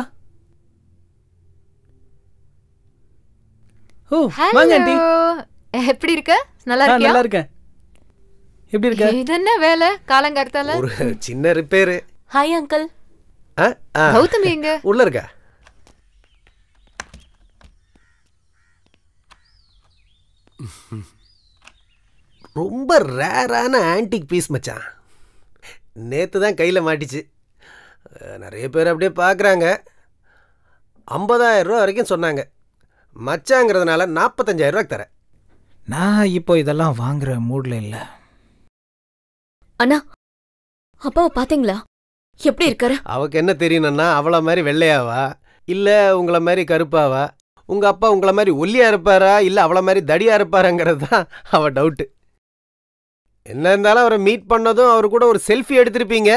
ஓ வாங்க ஆண்டி Hello. எப்படி இருக்க நல்லா ஆ, இருக்கியா நல்லா இருக்கேன் எப்படி இருக்க இது என்ன வேலை காலங்கார்த்தால ஒரு சின்ன repair hi uncle ah ah Gautami எங்க உள்ள இருக்கா ரொம்ப ரேரான ஆன்டிக் பீஸ் மச்சான் நேற்று தான் கையில் மாட்டிச்சு அஹ், நிறைய பேர் அப்படியே பார்க்குறாங்க ஐம்பதாயிரம் ரூபா வரைக்கும் சொன்னாங்க மச்சாங்கிறதுனால நாற்பத்தஞ்சாயிரம் ரூபாய்க்கு தரேன் நான் இப்போ இதெல்லாம் வாங்குற மூட்ல இல்லை அண்ணா அப்பாவை பாத்தீங்களா எப்படி இருக்காரு அவக்கு என்ன தெரியணும்னா அவளை மாதிரி வெள்ளையாவா இல்லை உங்களை மாதிரி கருப்பாவா உங்கள் அப்பா உங்களை மாதிரி ஒல்லியா இருப்பாரா இல்லை அவளை மாதிரி தடியா இருப்பாராங்கிறது தான் அவள் டவுட்டு என்ன இருந்தாலும் அவரை மீட் பண்ணதும் அவர் கூட ஒரு செல்ஃபி எடுத்திருப்பீங்க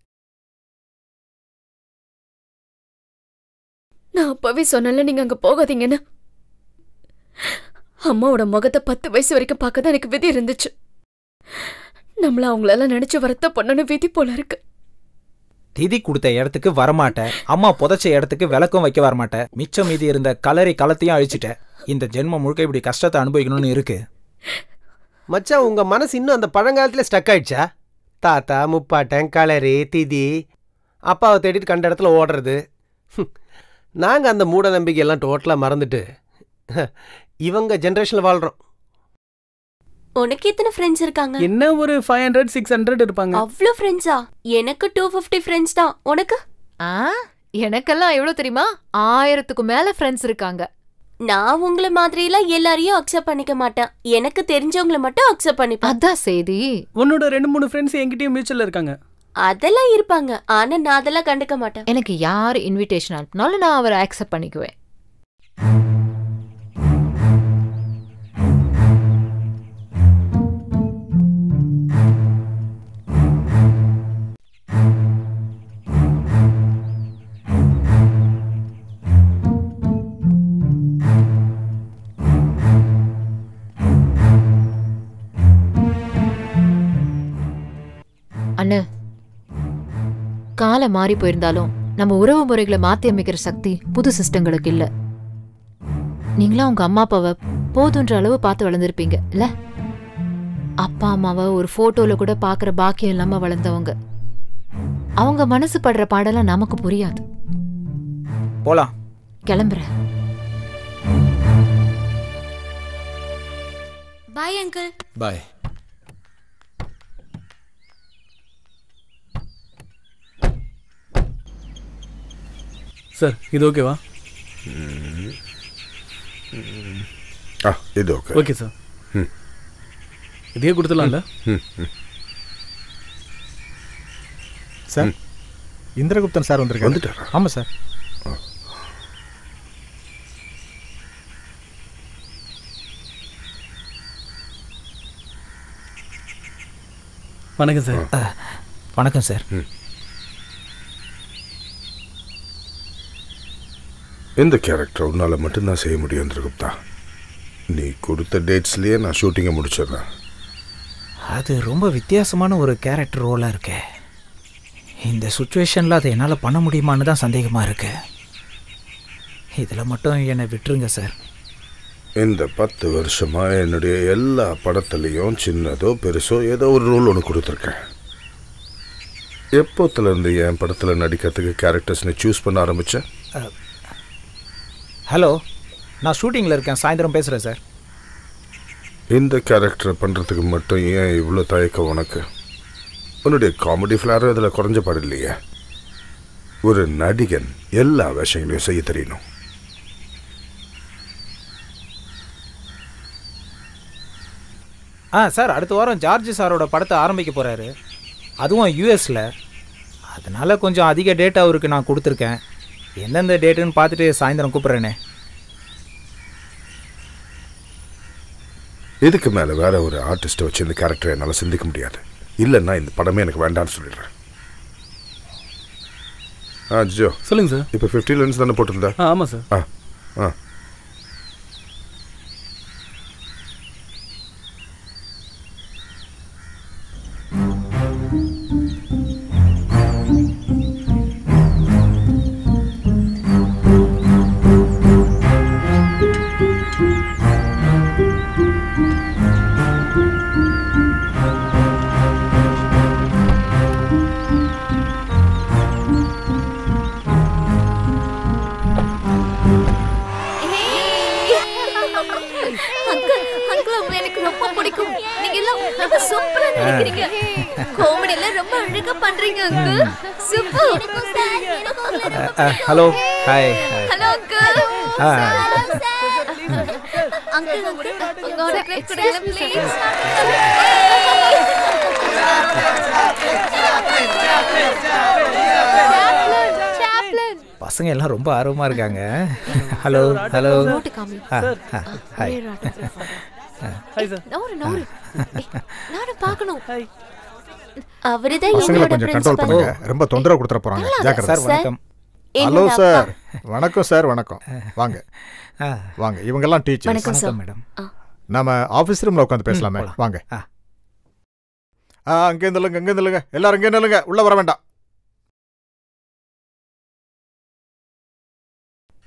நான் அப்பவே சொன்னல நீங்க அங்க போகாதீங்கன்னு அம்மாவோட முகத்தை பத்து வயசு வரைக்கும் பார்க்க தான் எனக்கு விதி இருந்துச்சு நம்மள அவங்களெல்லாம் நினைச்சு வருத்த பண்ணணும் விதி போல இருக்கு திதி கொடுத்த இடத்துக்கு வரமாட்ட அம்மா புதைச்ச இடத்துக்கு விளக்கம் வைக்க வரமாட்ட மிச்சம் மீதி இருந்த கலரி களத்தையும் அழிச்சிட்ட இந்த ஜென்மம் முழுக்க இப்படி கஷ்டத்தை அனுபவிக்கணும்னு இருக்கு மச்சான் உங்க மனசு இன்னும் அந்த பழங்காலத்துல ஸ்டக் ஆயிடுச்சா தாத்தா முப்பாட்டன் களரி திதி அப்பாவை தேடிட்டு கண்ட இடத்துல ஓடுறது ஹம். நாங்க அந்த மூட நம்பிக்கையெல்லாம் டோட்டலா மறந்துட்டு ஹ, இவங்க ஜென்ரேஷன்ல வாழ்றோம் உனக்கு எத்தனை ஃப்ரெண்ட்ஸ் இருக்காங்க என்ன ஒரு ஃபைவ் ஹண்ட்ரட் சிக்ஸ் ஹண்ட்ரட் இருப்பாங்க அவ்வளோ ஃப்ரெண்ட்ஸா எனக்கு டூ ஃபிஃப்டி ஃப்ரெண்ட்ஸ் தான் உனக்கு ஆ எனக்கெல்லாம் எவ்வளவு தெரியுமா ஆயிரத்துக்கு மேல ஃப்ரெண்ட்ஸ் இருக்காங்க நான் உங்களை மாதிரிலாம் எல்லாரையும் அக்செப்ட் பண்ணிக்க மாட்டேன் எனக்கு தெரிஞ்சவங்கள மட்டும் அக்செப்ட் பண்ணிப்பேன் அதான் செய்தி உன்னோட ரெண்டு மூணு ஃப்ரெண்ட்ஸ் என்கிட்டயும் மியூச்சுவல் இருக்காங்க அதெல்லாம் இருப்பாங்க ஆனா நான் அதெல்லாம் கண்டுக்க மாட்டேன் எனக்கு யார் இன்விடேஷன் அனுப்பினாலும் நான் அவரை அக்செப்ட் பண்ணிக்குவேன் அண்ணு காலம் மாறி போயிருந்தாலும் நம்ம உறவு முறைகளை மாத்தி அமைக்கிற சக்தி புது சிஸ்டங்களுக்கு இல்ல நீங்களாம் உங்க அம்மா அப்பாவை போதுன்ற அளவு பார்த்து வளர்ந்துருப்பீங்க இல்ல அப்பா அம்மாவை ஒரு போட்டோல கூட பாக்குற பாக்கியம் இல்லாம வளர்ந்தவங்க அவங்க மனசு படுற பாடெல்லாம் நமக்கு புரியாது போலாம் கிளம்புறேன் பாய் அங்கிள் பாய் சார் இது ஓகேவா ஆ இது ஓகே ஓகே சார் இதே கொடுத்துடலாம்ல ம் ம் சார் இந்திரகுப்தன் சார் வந்திருக்காரு வந்துட்டாரா? ஆமாம் சார் வணக்கம் சார் வணக்கம் சார் இந்த கேரக்டர் உன்னால் மட்டும்தான் செய்ய முடியும் இந்திரகுப்தா நீ கொடுத்த டேட்ஸ்லேயே நான் ஷூட்டிங்கை முடிச்சிடுறேன் அது ரொம்ப வித்தியாசமான ஒரு கேரக்டர் ரோலாக இருக்கு இந்த சுச்சுவேஷனில் அதை என்னால் பண்ண முடியுமான்னு தான் சந்தேகமாக இருக்கு இதில் மட்டும் என்னை விட்டுருங்க சார் இந்த பத்து வருஷமா என்னுடைய எல்லா படத்துலையும் சின்னதோ பெருசோ ஏதோ ஒரு ரோல் ஒன்று கொடுத்துருக்கேன் எப்போத்துல இருந்து என் படத்தில் நடிக்கிறதுக்கு கேரக்டர்ஸ் நீ சூஸ் பண்ண ஆரம்பிச்சேன் ஹலோ நான் ஷூட்டிங்கில் இருக்கேன் சாயந்தரம் பேசுகிறேன் சார் இந்த கேரக்டரை பண்ணுறதுக்கு மட்டும் ஏன் இவ்வளோ தயக்கம் உனக்கு உன்னுடைய காமெடி ஃப்ளாரும் இதில் குறைஞ்ச பாடு இல்லையே ஒரு நடிகன் எல்லா விஷயங்களையும் செய்ய தெரியணும் ஆ சார் அடுத்த வாரம் ஜார்ஜ் சாரோட படத்தை ஆரம்பிக்க போகிறாரு அதுவும் யூஎஸில் அதனால கொஞ்சம் அதிக டேட் அவருக்கு நான் கொடுத்துருக்கேன் எந்தெந்த டேட்டுன்னு பார்த்துட்டு சாயந்தரம் கூப்பிட்றேனே இதுக்கு மேலே வேற ஒரு ஆர்டிஸ்ட்டை வச்சு இந்த கேரக்டரை என்னால் சிந்திக்க முடியாது இல்லைன்னா இந்த படமே எனக்கு வேண்டாம்னு சொல்லிடுறேன் ஆ ஜிஜோ சொல்லுங்க சார் இப்போ ஃபிஃப்டி லென்ஸ் தானே போட்டிருந்தா ஆ ஆமாம் சார் ஆ ஆ அங்கிள் அங்கிள் உங்களை எனக்கு ரொம்ப பிடிக்கும் நீங்க எல்லாம் ரொம்ப சூப்பரா நடிக்கிறீங்க காமெடி எல்லாம் ரொம்ப அழகா பண்றீங்க uncle super hello hi hi hello uncle ah uncle uncle உங்க ஆட்டோகிராஃப் கொடுங்க ப்ளீஸ் பசங்க எல்லாம் ரொம்ப ஆர்வமாக இருக்காங்க ஹலோ ஹலோ நோட்டு காமி ஆ ஆ ஹாய் ஒரே ஒரு autograph. ஹாய் சார் நவுறு நவுறு ஏய், நானும் பார்க்கணும் அவருதான் பசங்களை எங்களோட கொஞ்சம் கண்ட்ரோல் பிரின்சிபல் பண்ணுங்க ரொம்ப தொந்தரவு கொடுத்துட போறாங்க ஜாக்கிரதை சார் வணக்கம் ஹலோ என்னோட சார் வணக்கம் சார் வணக்கம் வாங்க ஆ வாங்க இவங்கெல்லாம் டீச்சர்ஸ் வணக்கம் சார் வணக்கம் மேடம் நாம ஆஃபீஸ் ரூம்ல உட்காந்து பேசலாமே போலாம். வாங்க ஆ. ஆ அங்கே இருந்துலுங்க அங்கே இருந்துலுங்க எல்லாரும் அங்கே நில்லுங்க உள்ள வர வேண்டாம்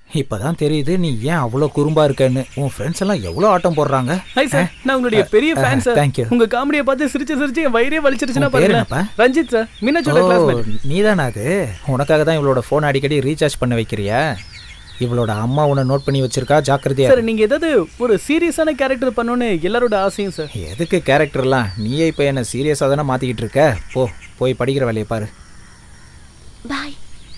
இப்பதான் தெரியுது நீ ஏன் அவ்வளோ குறும்பா இருக்கன்னு உன் ஃப்ரெண்ட்ஸ் எல்லாம் எவ்வளோ ஆட்டம் போடுறாங்க ஹாய் சார் நான் உங்களுடைய பெரிய ஃபேன் சார் தேங்க்யூ உங்க காமெடியை பார்த்து சிரிச்சு சிரிச்சு என் வயிறே வலிச்சிருச்சுன்னா உன் பேர் பாருங்க என்னப்பா? ரஞ்சித் சார் மீனாட்சியோட கிளாஸ்மேட் நீதானா அது உனக்காக தான் இவளோட ஃபோன் அடிக்கடி ரீசார்ஜ் பண்ண வைக்கிறியா இவளோட அம்மா உன்னை நோட் பண்ணி வச்சிருக்கா ஜாக்கிரதையா சார் நீங்க ஏதாவது ஒரு சீரியஸான கேரக்டர் பண்ணணும்னு எல்லாரோட ஆசையும் சார் எதுக்கு கேரக்டர்லாம் நீயே இப்போ என்ன சீரியஸாக தானே மாற்றிக்கிட்டு இருக்க போ போய் படிக்கிற வேலையை பாரு பாய்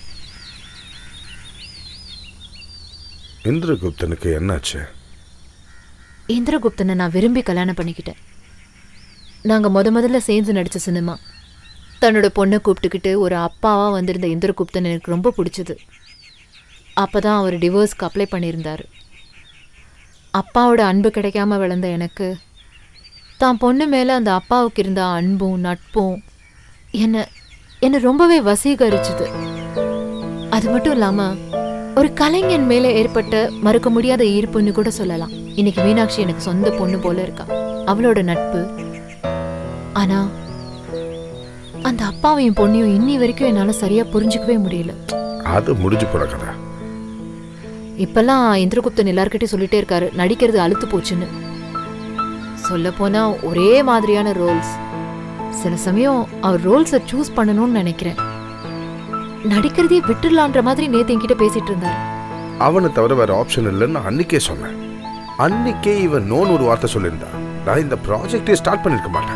இந்திரகுப்தனுக்கு என்னாச்சு இந்திரகுப்தனை நான் விரும்பி கல்யாணம் பண்ணிக்கிட்டேன் நாங்க முத முதல்ல சேர்ந்து நடிச்ச சினிமா தன்னோட பொண்ணை கூப்பிட்டுக்கிட்டு ஒரு அப்பாவா வந்திருந்த இந்திரகுப்தன் எனக்கு ரொம்ப பிடிச்சது அப்பதான் அவர் டிவோர்ஸ்க்கு அப்ளை பண்ணியிருந்தாரு அப்பாவோட அன்பு கிடைக்காம வளர்ந்த எனக்கு தான் பொண்ணு மேல அந்த அப்பாவுக்கு இருந்த அன்பும் நட்பும் என்ன என்னை ரொம்பவே வசீகரிச்சுது அது மட்டும் இல்லாம ஒரு கலைஞன் மேல ஏற்பட்ட மறுக்க முடியாத ஈர்ப்புன்னு கூட சொல்லலாம் இன்னைக்கு மீனாட்சி எனக்கு சொந்த பொண்ணு போல இருக்கா அவளோட நட்பு ஆனா அந்த அப்பாவையும் பொண்ணையும் இன்னி வரைக்கும் என்னால சரியா புரிஞ்சுக்கவே முடியல அது முடிஞ்சு போற கதை இப்பெல்லாம் இந்திரகுப்தன் எல்லார்கிட்டயும் சொல்லிட்டே இருக்காரு நடிக்கிறது அழுத்து போச்சுன்னு சொல்ல போனா ஒரே மாதிரியான ரோல்ஸ் சில சமயம் அவர் ரோல்ஸை சூஸ் பண்ணணும்னு நினைக்கிறேன் நடிக்கிறதே விட்டுடலான்ற மாதிரி நேத்து என்கிட்ட பேசிட்டு இருந்தாரு அவனை தவிர வேற ஆப்ஷன் இல்லைன்னு அன்னைக்கே சொன்னேன் அன்னைக்கே இவன் நோன்னு ஒரு வார்த்தை சொல்லியிருந்தா நான் இந்த ப்ராஜெக்டே ஸ்டார்ட் பண்ணிருக்க மாட்டேன்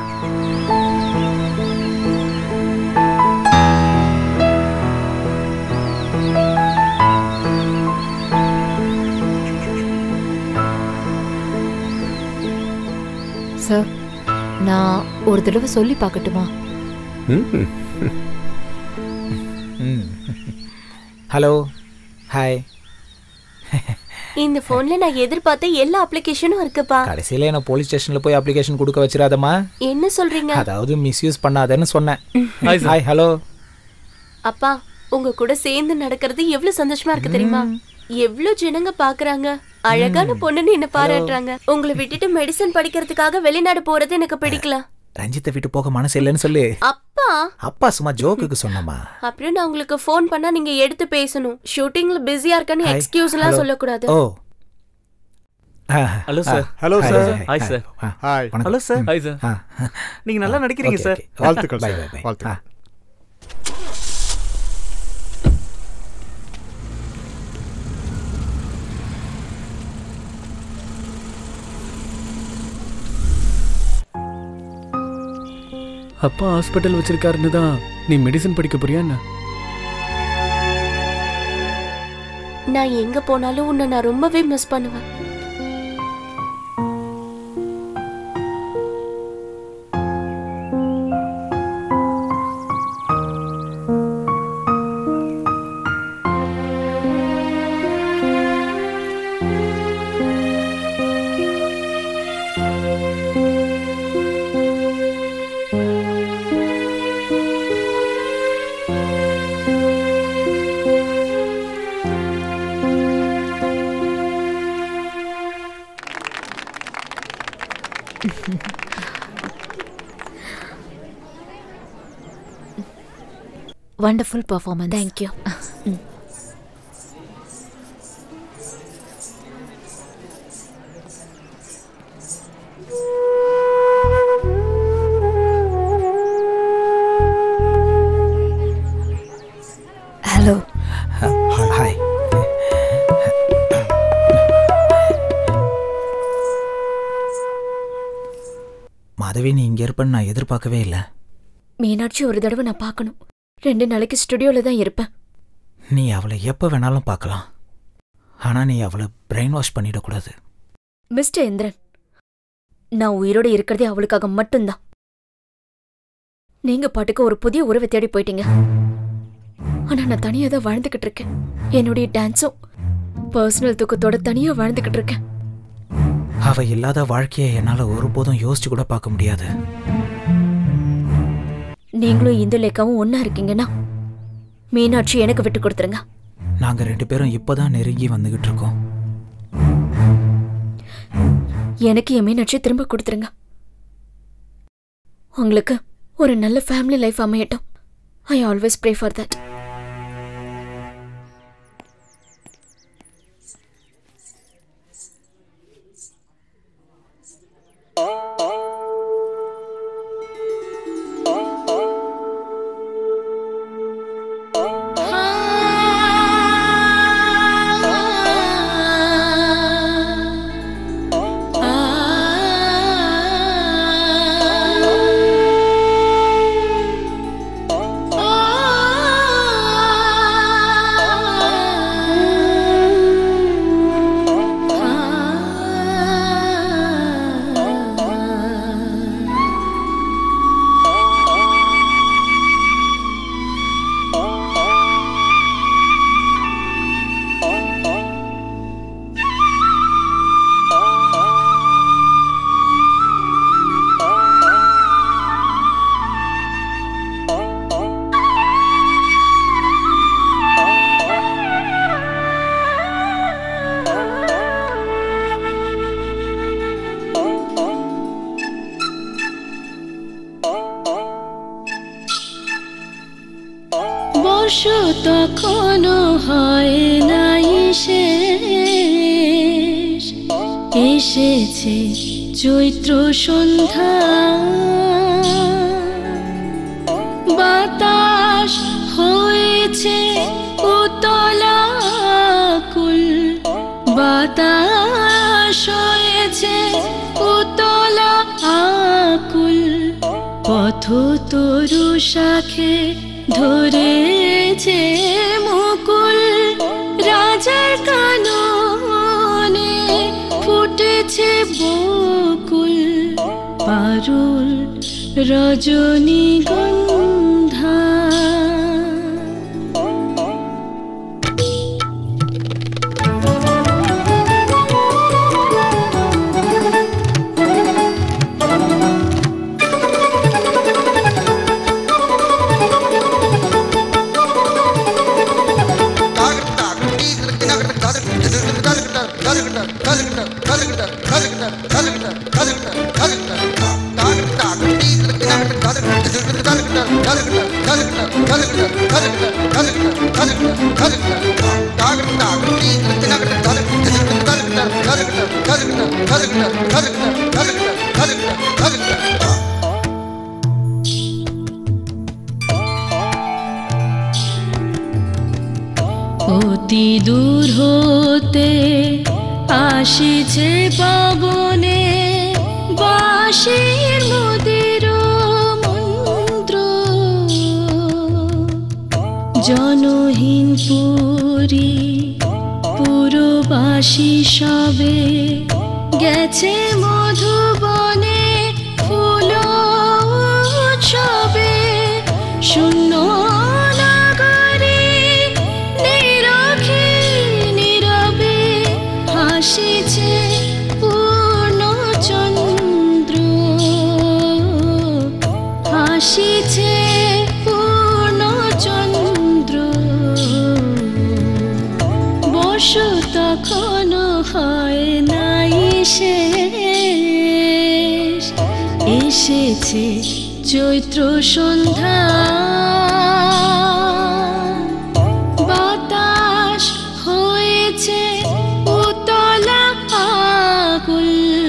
சார் நான் ஒரு தடவை சொல்லி பார்க்கட்டுமா ம். ம் ஹலோ ஹாய் இந்த போன்ல நான் எதிர்பார்த்த எல்லா அப்ளிகேஷனும் இருக்குப்பா கடைசியில் என்ன போலீஸ் ஸ்டேஷனில் போய் அப்ளிகேஷன் கொடுக்க வச்சிடாதம்மா என்ன சொல்றீங்க அதாவது மிஸ்யூஸ் பண்ணாதேன்னு சொன்னேன் Hi, sir. ஹாய் ஹலோ அப்பா உங்க கூட சேர்ந்து நடக்கிறது எவ்வளவு சந்தோஷமா இருக்கு தெரியுமா எவ்வளவு ஜனங்க பாக்குறாங்க அழகான பொண்ணுன்னு என்ன பாராட்டுறாங்க உங்களை விட்டுட்டு மெடிசன் படிக்கிறதுக்காக வெளிநாடு போறது எனக்கு பிடிக்கல ரஞ்சித்தை விட்டு போக மனசு இல்லைன்னு சொல்லு அப்பா அப்பா சும்மா ஜோக்குக்கு சொன்னம்மா அப்புறம் நான் உங்களுக்கு ஃபோன் பண்ணா நீங்க எடுத்து பேசணும் ஷூட்டிங்ல பிஸியா இருக்கன்னு Hi. எக்ஸ்கியூஸ் எல்லாம் Hello. சொல்லக்கூடாது oh Hello, sir. Hello, Hi, sir. hi, Hi, hi. sir. ஆ, ஹாய் வணக்கம். ஹலோ சார் ஹாய் சார் ஆ, நீங்க நல்லா நடிக்கிறீங்க okay, சார் okay. வாழ்த்துக்கள் Bye, சார் bye, bye. வாழ்த்துக்கள் ஆ. அப்பா ஹாஸ்பிட்டல் வச்சிருக்காருன்னு தான் நீ மெடிசன் படிக்க போறியா என்ன நான் எங்க போனாலும் உன்னை நான் ரொம்பவே மிஸ் பண்ணுவேன் wonderful performance thank you hello hi Madhavi நீ இங்கே இருப்பேன்னு நான் எதிர்பார்க்கவே இல்லை மீனாட்சி ஒரு தடவை நான் பார்க்கணும் ரெண்டு நாளைக்கு ஸ்டுடியோல தான் இருப்பேன் நீ அவளை எப்போ வேணாலும் பார்க்கலாம் ஆனால் நீ அவளை பிரெயின் வாஷ் பண்ணிடக்கூடாது மிஸ்டர் இந்திரன் நான் உயிரோட இருக்கிறதே அவளுக்காக மட்டும்தான் நீங்க பாட்டுக்கு ஒரு புதிய உறவை தேடி போயிட்டீங்க ஆனா நான் தனியா தான் வாழ்ந்துகிட்டு இருக்கேன் என்னுடைய டான்ஸும் பர்சனல் தூக்கத்தோட தனியா வாழ்ந்துகிட்டு இருக்கேன் அவ இல்லாத வாழ்க்கையை என்னால் ஒருபோதும் யோசிச்சு கூட பார்க்க முடியாது நீங்களும் இந்துலேக்காவும் ஒண்ணா இருக்கீங்கன்னா மீனாட்சி எனக்கு விட்டு கொடுத்துருங்க நாங்கள் ரெண்டு பேரும் இப்போதான் நெருங்கி வந்துகிட்டு இருக்கோம் எனக்கு என் மீனாட்சி திரும்ப கொடுத்துருங்க உங்களுக்கு ஒரு நல்ல ஃபேமிலி லைஃப் அமையட்டும் I always pray for that বর্ষ তখনও হয় নাই শেষ এসেছে চৈত্র সন্ধ্যা বাতাস হয়েছে উতলা কুল বাতাস হয়েছে উতলা আকুল পথ তরু শাখে ধরেছে মুকুল রাজার কাননে ফুটেছে বকুল পারুল রজনীগন্ধা অতি দূর হতে আসিছে পবনে বাঁশির মদির মন্ত্র জনহীন পুরী পুরবাসী সবে গেছে মধুবনে ফুল উৎসবে শূন্য নগরী নিরখে নীরবে হাসিছে পূর্ণচন্দ্র হাসিছে পূর্ণচন্দ্র বর্ষ তখনও হয় নাই শেষ এসেছে চৈত্র সন্ধ্যা বাতাস হয়েছে উতলা আকুল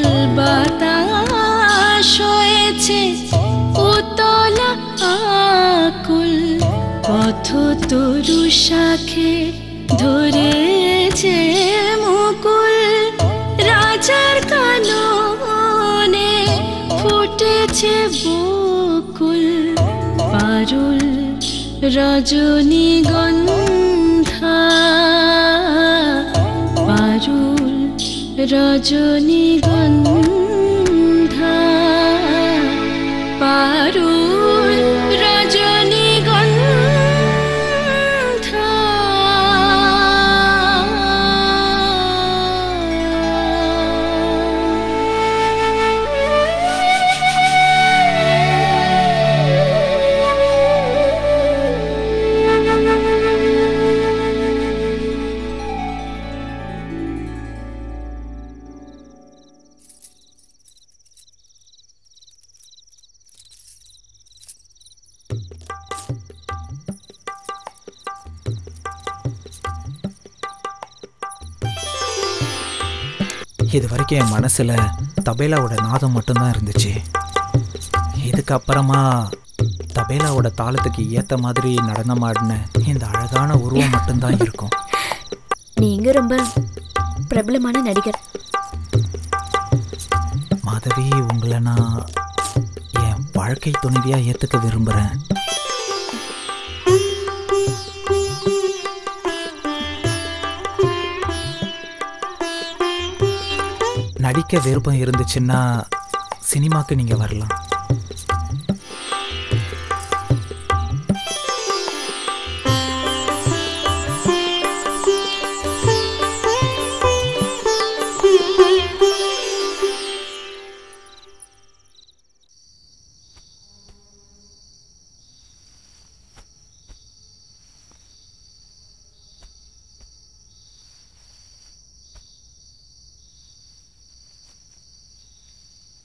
বাতাস হয়েছে উতলা আকুল পথ তরু শাখে ধরেছে মুকুল রাজার কাননে ফুটেছে বকুল পারুল রজনীগন্ধা পারুল রজনীগন্ধা পারুল রজনীগন্ধা இது வரைக்கும் என் மனசுல தபேலாவோட நாதம் மட்டும்தான் இருந்துச்சு இதுக்கப்புறமா தபேலாவோட தாளத்துக்கு ஏத்த மாதிரி நடனமாடின இந்த அழகான உருவம் மட்டும்தான் இருக்கும் நீங்க ரொம்ப பிரபலமான நடிகர் மாதவி உங்களை நான் என் வாழ்க்கை துணைவியா ஏத்துக்க விரும்புறேன் நடிக்க விருப்பம் இருந்துச்சுன்னா சினிமாக்கு நீங்க வரலாம்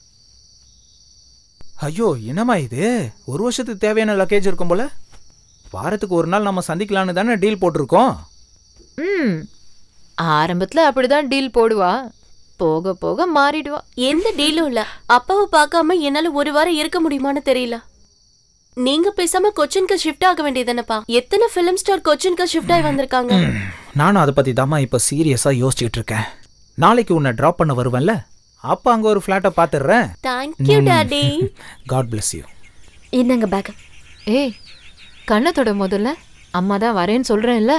ஐயோ என்னம்மா இது ஒரு வருஷத்துக்கு தேவையான லக்கேஜ் இருக்கும் போல வாரத்துக்கு ஒரு நாள் நம்ம சந்திக்கலான்னு தானே டீல் போட்டிருக்கோம் ம் ஆரம்பத்துல அப்படிதான் டீல் போடுவா போக போக மாறிடுவா எந்த டீலும் இல்ல அப்பாவை பார்க்காம என்னால ஒரு வாரம் இருக்க முடியுமான்னு தெரியல நீங்க பேசாம கொச்சின்க்கு ஷிஃப்ட் ஆக வேண்டியதுதானப்பா எத்தனை ஃபிலிம் ஸ்டார் கொச்சின்க்கு ஷிஃப்ட் ஆகி வந்திருக்காங்க நானும் அதை பற்றி தாம்மா இப்போ சீரியஸாக யோசிச்சுட்டு இருக்கேன் நாளைக்கு உன்னை ட்ராப் பண்ண வருவேன்ல அப்போ அங்கே ஒரு ஃப்ளாட்டை பார்த்துடுறேன் thank you daddy god bless you இந்தாங்க பேக் ஏய் கண்ணத்தோட முதல்ல அம்மா தான் வரேன்னு சொல்றேன்ல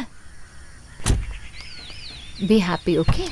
பி ஹாப்பி ஓகே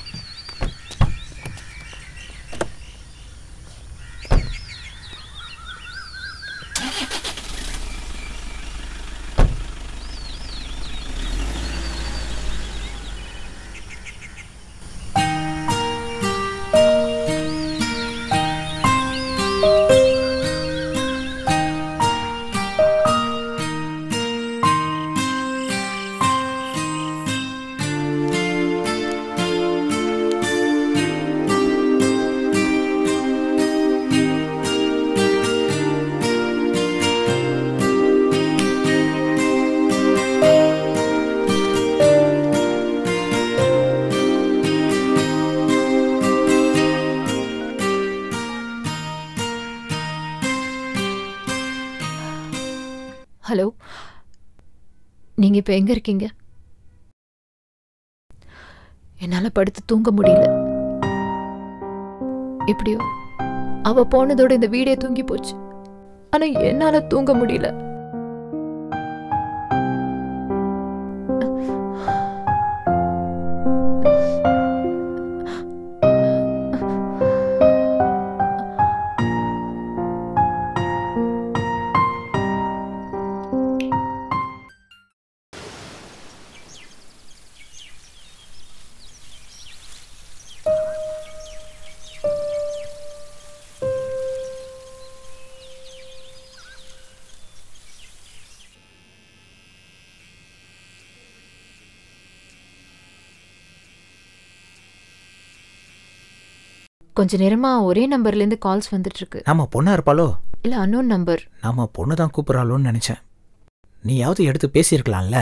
ஹலோ நீங்க இப்ப எங்க இருக்கீங்க என்னால படுத்து தூங்க முடியல எப்படியோ அவ போனதோட இந்த வீடே தூங்கி போச்சு ஆனா என்னால தூங்க முடியல கொஞ்ச நேரமா ஒரே நம்பர்ல இருந்து கால்ஸ் வந்துட்டு இருக்கு நம்ம பொண்ணா இருப்பாளோ இல்ல அன்னோன் நம்பர் நம்ம பொண்ணு தான் கூப்பிட்றாளோன்னு நினச்சேன் நீயாவது எடுத்து பேசியிருக்கலாம்ல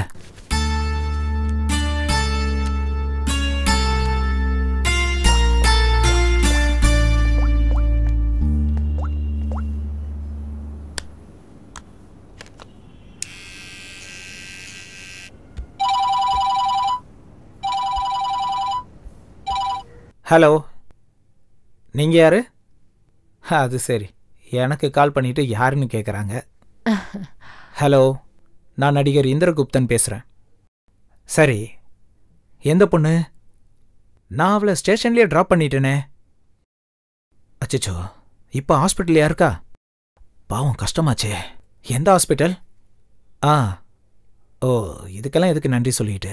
ஹலோ நீங்கள் யாரு அது சரி எனக்கு கால் பண்ணிட்டு யாருன்னு கேட்குறாங்க ஹலோ நான் நடிகர் இந்திரகுப்தன் பேசுகிறேன் சரி எந்த பொண்ணு நான் அவளை ஸ்டேஷன்லேயே ட்ராப் பண்ணிட்டேனே அச்சச்சோ இப்போ ஹாஸ்பிட்டல் இருக்கா பாவம் கஷ்டமாச்சே எந்த ஹாஸ்பிட்டல் ஆ ஓ இதுக்கெல்லாம் எதுக்கு நன்றி சொல்லிட்டு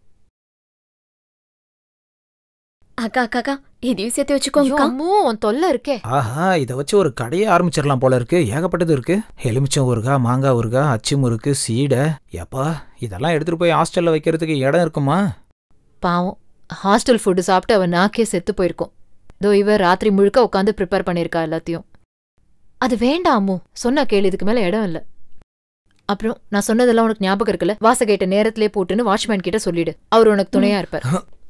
அக்கா அக்கா அக்கா இதையும் சேர்த்து வச்சுக்கோங்கக்கா அம்மோ உன் தொல்லை இருக்கே ஆஹா இதை வச்சு ஒரு கடையே ஆரம்பிச்சிடலாம் போல இருக்கு ஏகப்பட்டது இருக்கு எலுமிச்சம் ஊறுகாய் மாங்காய் ஊறுகாய் அச்சி முறுக்கு சீடை எப்பா இதெல்லாம் எடுத்துட்டு போய் ஹாஸ்டல்ல வைக்கிறதுக்கு இடம் இருக்குமா பாவம் ஹாஸ்டல் ஃபுட்டு சாப்பிட்டு அவன் நாக்கே செத்து போயிருக்கும் இதோ இவ ராத்திரி முழுக்க உட்காந்து ப்ரிப்பேர் பண்ணியிருக்கா எல்லாத்தையும் அது வேண்டாம் அம்மு சொன்னா கேளு இதுக்கு மேல இடம் இல்ல அப்புறம் நான் சொன்னதெல்லாம் உனக்கு ஞாபகம் இருக்குல்ல வாசகேட்ட நேரத்திலே போட்டுன்னு வாட்ச்மேன் கிட்ட சொல்லிடு அவர் உனக்கு துணையா இருப்பார்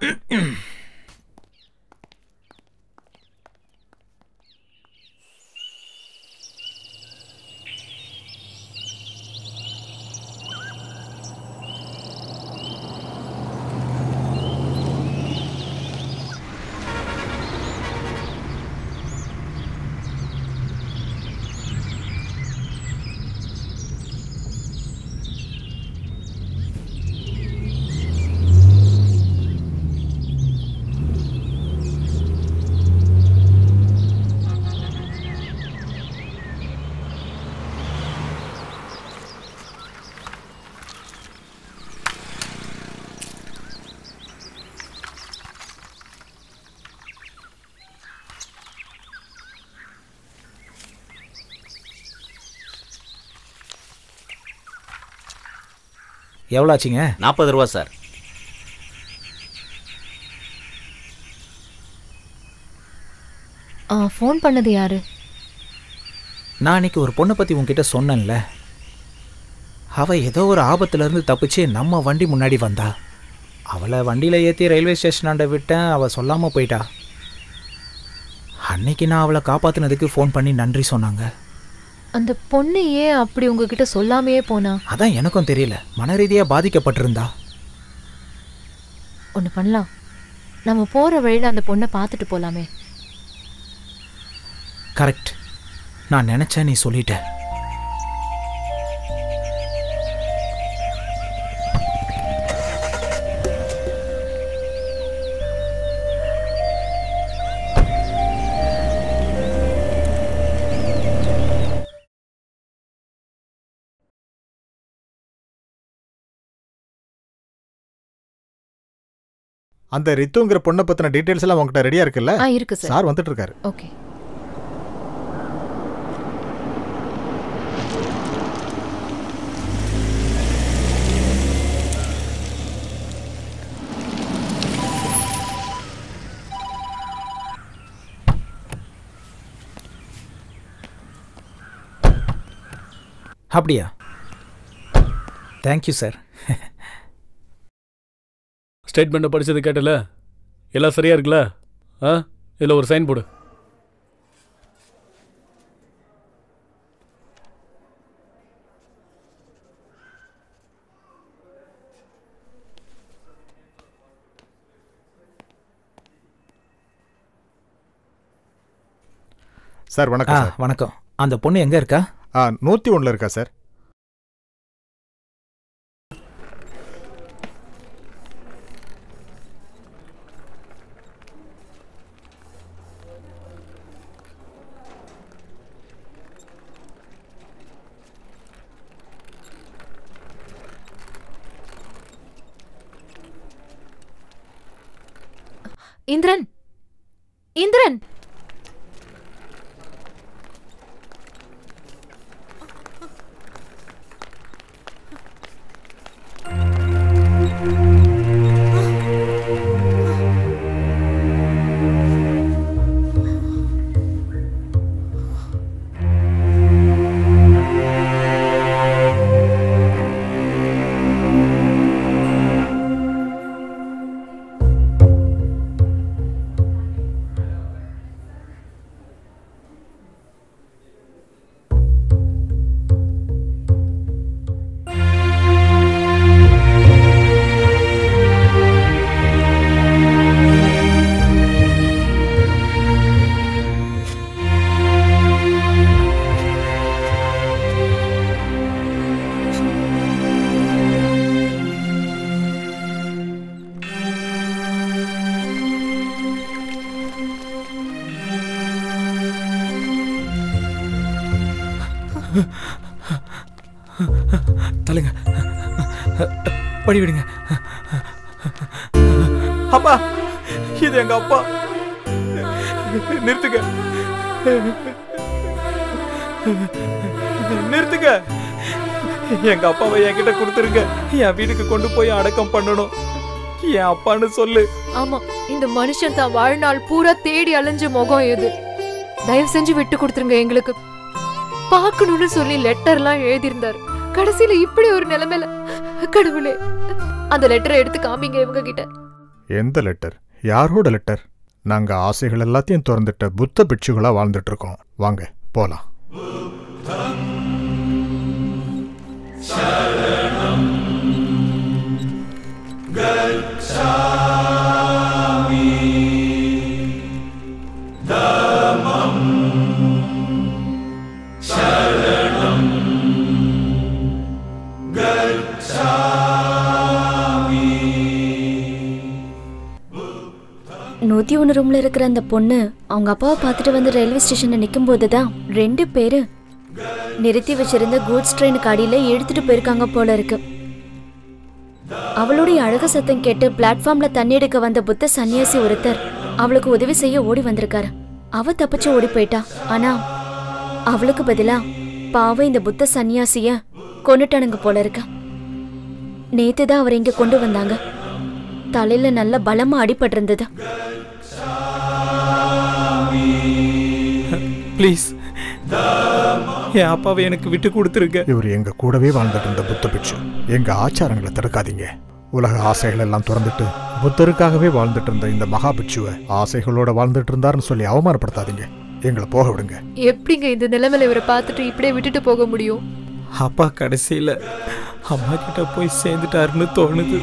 எவ்வளோ ஆச்சுங்க நாற்பது ரூபா சார் ஃபோன் பண்ணது யாரு நான் அன்னைக்கு ஒரு பொண்ணை பற்றி உன்கிட்ட சொன்னேன்ல அவ ஏதோ ஒரு ஆபத்துல இருந்து தப்பிச்சு நம்ம வண்டி முன்னாடி வந்தா அவளை வண்டியில ஏற்றி ரயில்வே ஸ்டேஷனாண்ட விட்டேன் அவ சொல்லாம போயிட்டா அன்னைக்கு நான் அவளை காப்பாத்துனதுக்கு ஃபோன் பண்ணி நன்றி சொன்னாங்க அந்த பொண்ணு ஏன் அப்படி உங்ககிட்ட சொல்லாமையே போனா அதான் எனக்கும் தெரியல மனரீதியா பாதிக்கப்பட்டிருந்தா ஒன்று பண்ணலாம் நம்ம போற வழியில அந்த பொண்ணை பார்த்துட்டு போலாமே கரெக்ட் நான் நினைச்சேன் நீ சொல்லிட்ட அந்த ரித்துங்கிற பொண்ணை பத்தின டீடைல்ஸ் எல்லாம் உங்ககிட்ட ரெடியா இருக்குல்ல ஆ இருக்கு சார் சார் வந்துட்டு இருக்காரு ஓகே அப்படியா தேங்க்யூ சார் ஸ்டேட்மெண்ட்டை படிச்சது கேட்டல எல்லாம் சரியா இருக்குல்ல ஆ இதில் ஒரு சைன் போடு சார் ஆ வணக்கம் சார் வணக்கம் அந்த பொண்ணு எங்க இருக்கா ஆ நூற்றி ஒன்றில் இருக்கா சார் இந்திரன் இந்திரன் தள்ளுங்க படி விடுங்க அப்பா இது எங்க அப்பா நிறுத்துங்க நிறுத்துங்க எங்க அப்பாவை என்கிட்ட கொடுத்துருங்க என் வீட்டுக்கு கொண்டு போய் அடக்கம் பண்ணணும் என் அப்பான்னு சொல்லு ஆமா இந்த மனுஷன் தான் வாழ்நாள் பூரா தேடி அலைஞ்ச முகம் எது தயவு செஞ்சு விட்டு கொடுத்துருங்க எங்களுக்கு பார்க்கணும்னு சொல்லி லெட்டர்லாம் எழுதியிருந்தாரு கடைசியில இப்படி ஒரு நிலைமையில கடவுளே அந்த லெட்டரை எடுத்து காமிங்க இவங்க கிட்ட எந்த லெட்டர் யாரோட லெட்டர் நாங்க ஆசைகள் எல்லாத்தையும் திறந்துட்ட புத்த பிட்சுகளா வாழ்ந்துட்டு இருக்கோம் வாங்க போலாம் நூத்தி ஒன்று ரூம்ல இருக்கிற அந்த பொண்ணு அவங்க அப்பாவை பார்த்துட்டு வந்து ரயில்வே ஸ்டேஷன்ல நிற்கும் தான் ரெண்டு பேரு நிறுத்தி வச்சிருந்த கூட்ஸ் ட்ரெயினுக்கு அடியில இழுத்துட்டு போயிருக்காங்க போல இருக்கு அவளுடைய அழகு சத்தம் கேட்டு பிளாட்ஃபார்ம்ல தண்ணி எடுக்க வந்த புத்த சன்னியாசி ஒருத்தர் அவளுக்கு உதவி செய்ய ஓடி வந்திருக்காரு அவ தப்பிச்சு ஓடி போயிட்டா ஆனா அவளுக்கு பதிலா பாவம் இந்த புத்த சன்னியாசிய கொண்டுட்டானுங்க போல இருக்கு நேத்து தான் அவர் இங்க கொண்டு வந்தாங்க தலையில நல்ல பலமா அடிபட்டிருந்தது ப்ளீஸ் என் அப்பாவை எனக்கு விட்டு கொடுத்துருங்க இவர் எங்க கூடவே வாழ்ந்துட்டு இருந்த புத்த பிட்சு எங்க ஆச்சாரங்களை தடுக்காதீங்க உலக ஆசைகள் எல்லாம் திறந்துட்டு புத்தருக்காகவே வாழ்ந்துட்டு இருந்த இந்த மகா பிட்சுவை ஆசைகளோட வாழ்ந்துட்டு இருந்தாருன்னு சொல்லி அவமானப்படுத்தாதீங்க எங்களை போக விடுங்க எப்படிங்க இந்த நிலைமையில இவரை பார்த்துட்டு இப்படியே விட்டுட்டு போக முடியும் அப்பா கடைசியில அம்மா கிட்ட போய் சேர்ந்துட்டாருன்னு தோணுது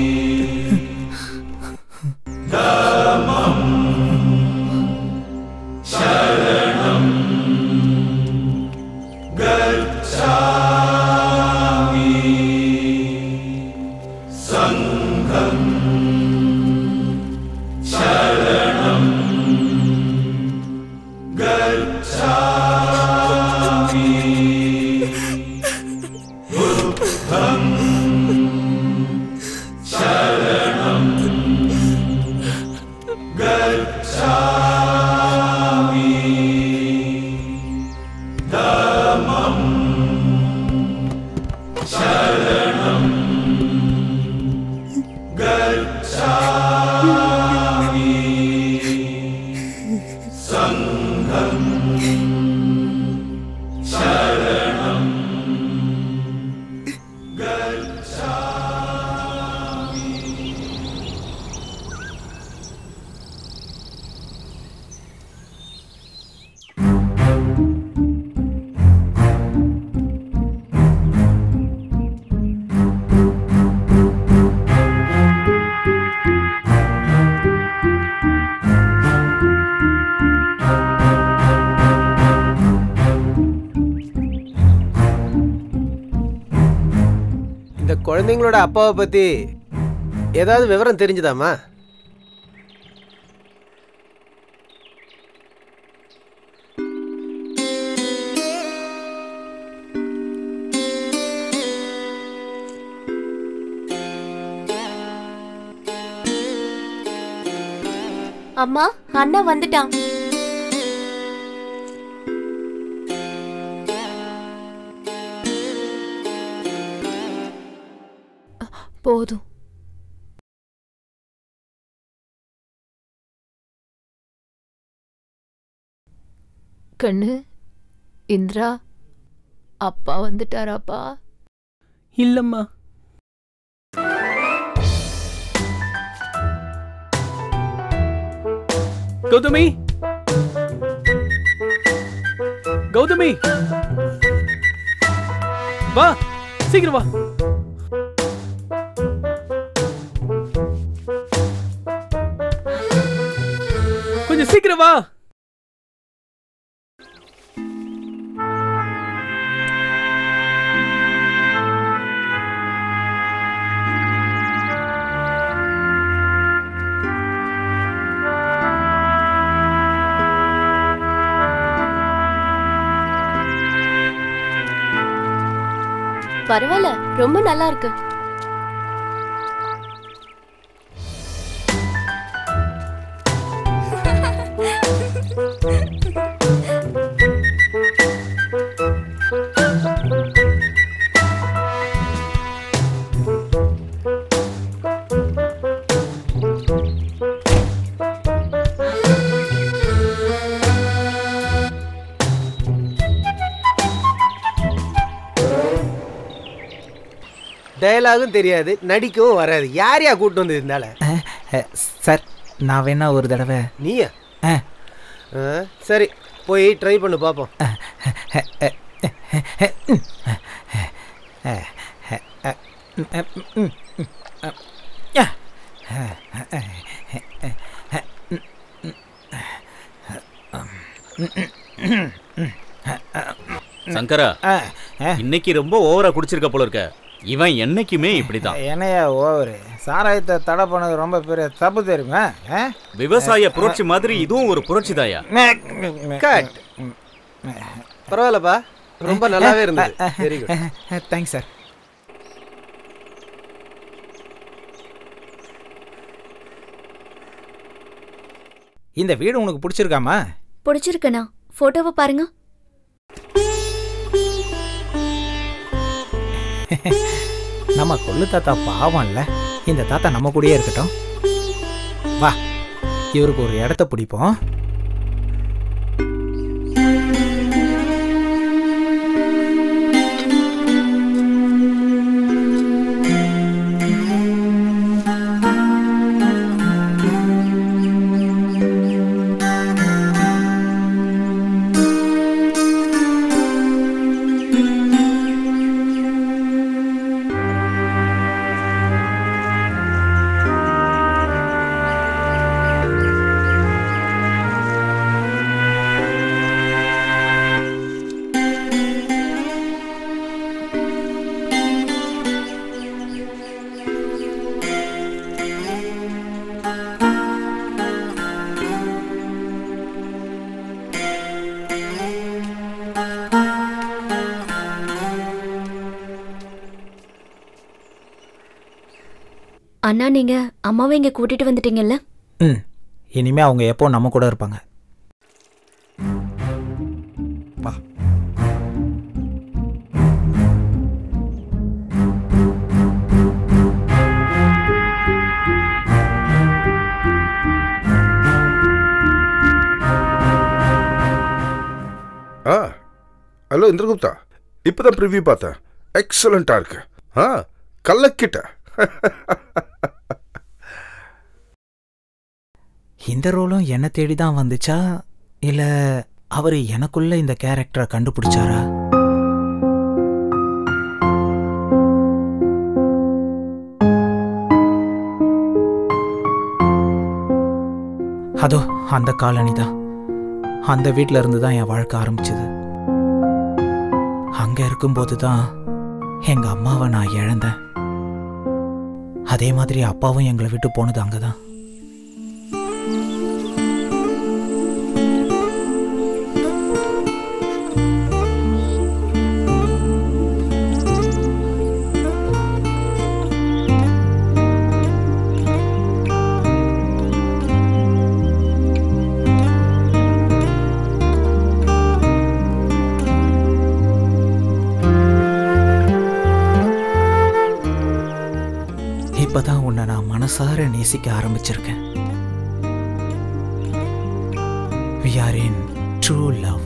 இந்த குழந்தைங்களோட அப்பாவை பற்றி ஏதாவது விவரம் தெரிஞ்சுதாம்மா அம்மா அண்ணா வந்துட்டான் போதும் கண்ணு இந்திரா அப்பா வந்துட்டாராப்பா இல்லம்மா கௌதமி கௌதமி வா சீக்கிரம் வா கொஞ்சம் சீக்கிரம் வா பரவாயில்ல ரொம்ப நல்லா இருக்கு டயலாகும் தெரியாது நடிக்கவும் வராது யார் யா கூட்டு வந்தது இருந்தால சார் நான் வேணா ஒரு தடவை நீயா ஆ. ஆ, சரி போய் ட்ரை பண்ணு பார்ப்போம் சங்கரா இன்னைக்கு ரொம்ப ஓவரா குடிச்சிருக்க போல இருக்க இவன் என்னைக்குமே இப்படிதான் என்னையா ஓவரு சாராயத்தை தடை பண்ணது ரொம்ப பெரிய தப்பு தெரியுமா ஆ? விவசாய புரட்சி மாதிரி இதுவும் ஒரு புரட்சி தாயா கட் பரவாயில்லப்பா ரொம்ப நல்லாவே இருந்தது வெரி குட் தேங்க்ஸ் சார் இந்த வீடு உனக்கு பிடிச்சிருக்காமா பிடிச்சிருக்கண்ணா போட்டோவை பாருங்க நம்ம கொள்ளு தாத்தா பாவம்ல இந்த தாத்தா நம்ம கூடயே இருக்கட்டும் வா இவருக்கு ஒரு இடத்த பிடிப்போம் அண்ணா நீங்க அம்மாவை இங்க கூட்டிட்டு வந்துட்டீங்கல்ல ம் இனிமே அவங்க எப்போ நம்ம கூட இருப்பாங்க ஆ ஹலோ இந்திரகுப்தா இப்போதான் ப்ரிவ்யூ பார்த்தேன் எக்ஸலண்ட்டாக இருக்கு ஆ கல்லக்கிட்ட இந்த ரோலும் என்ன தேடி தான் வந்துச்சா இல்ல அவர் எனக்குள்ள இந்த கேரக்டரை கண்டுபிடிச்சாரா அதோ அந்த காலனி தான் அந்த வீட்டில் இருந்து தான் என் வாழ்க்கை ஆரம்பிச்சது அங்க இருக்கும்போது தான் எங்க அம்மாவை நான் இழந்தேன் அதே மாதிரி அப்பாவும் எங்களை விட்டு போனது அங்கதான் இப்பதான் உன்னை நான் மனசார நேசிக்க ஆரம்பிச்சிருக்கேன் we are in true love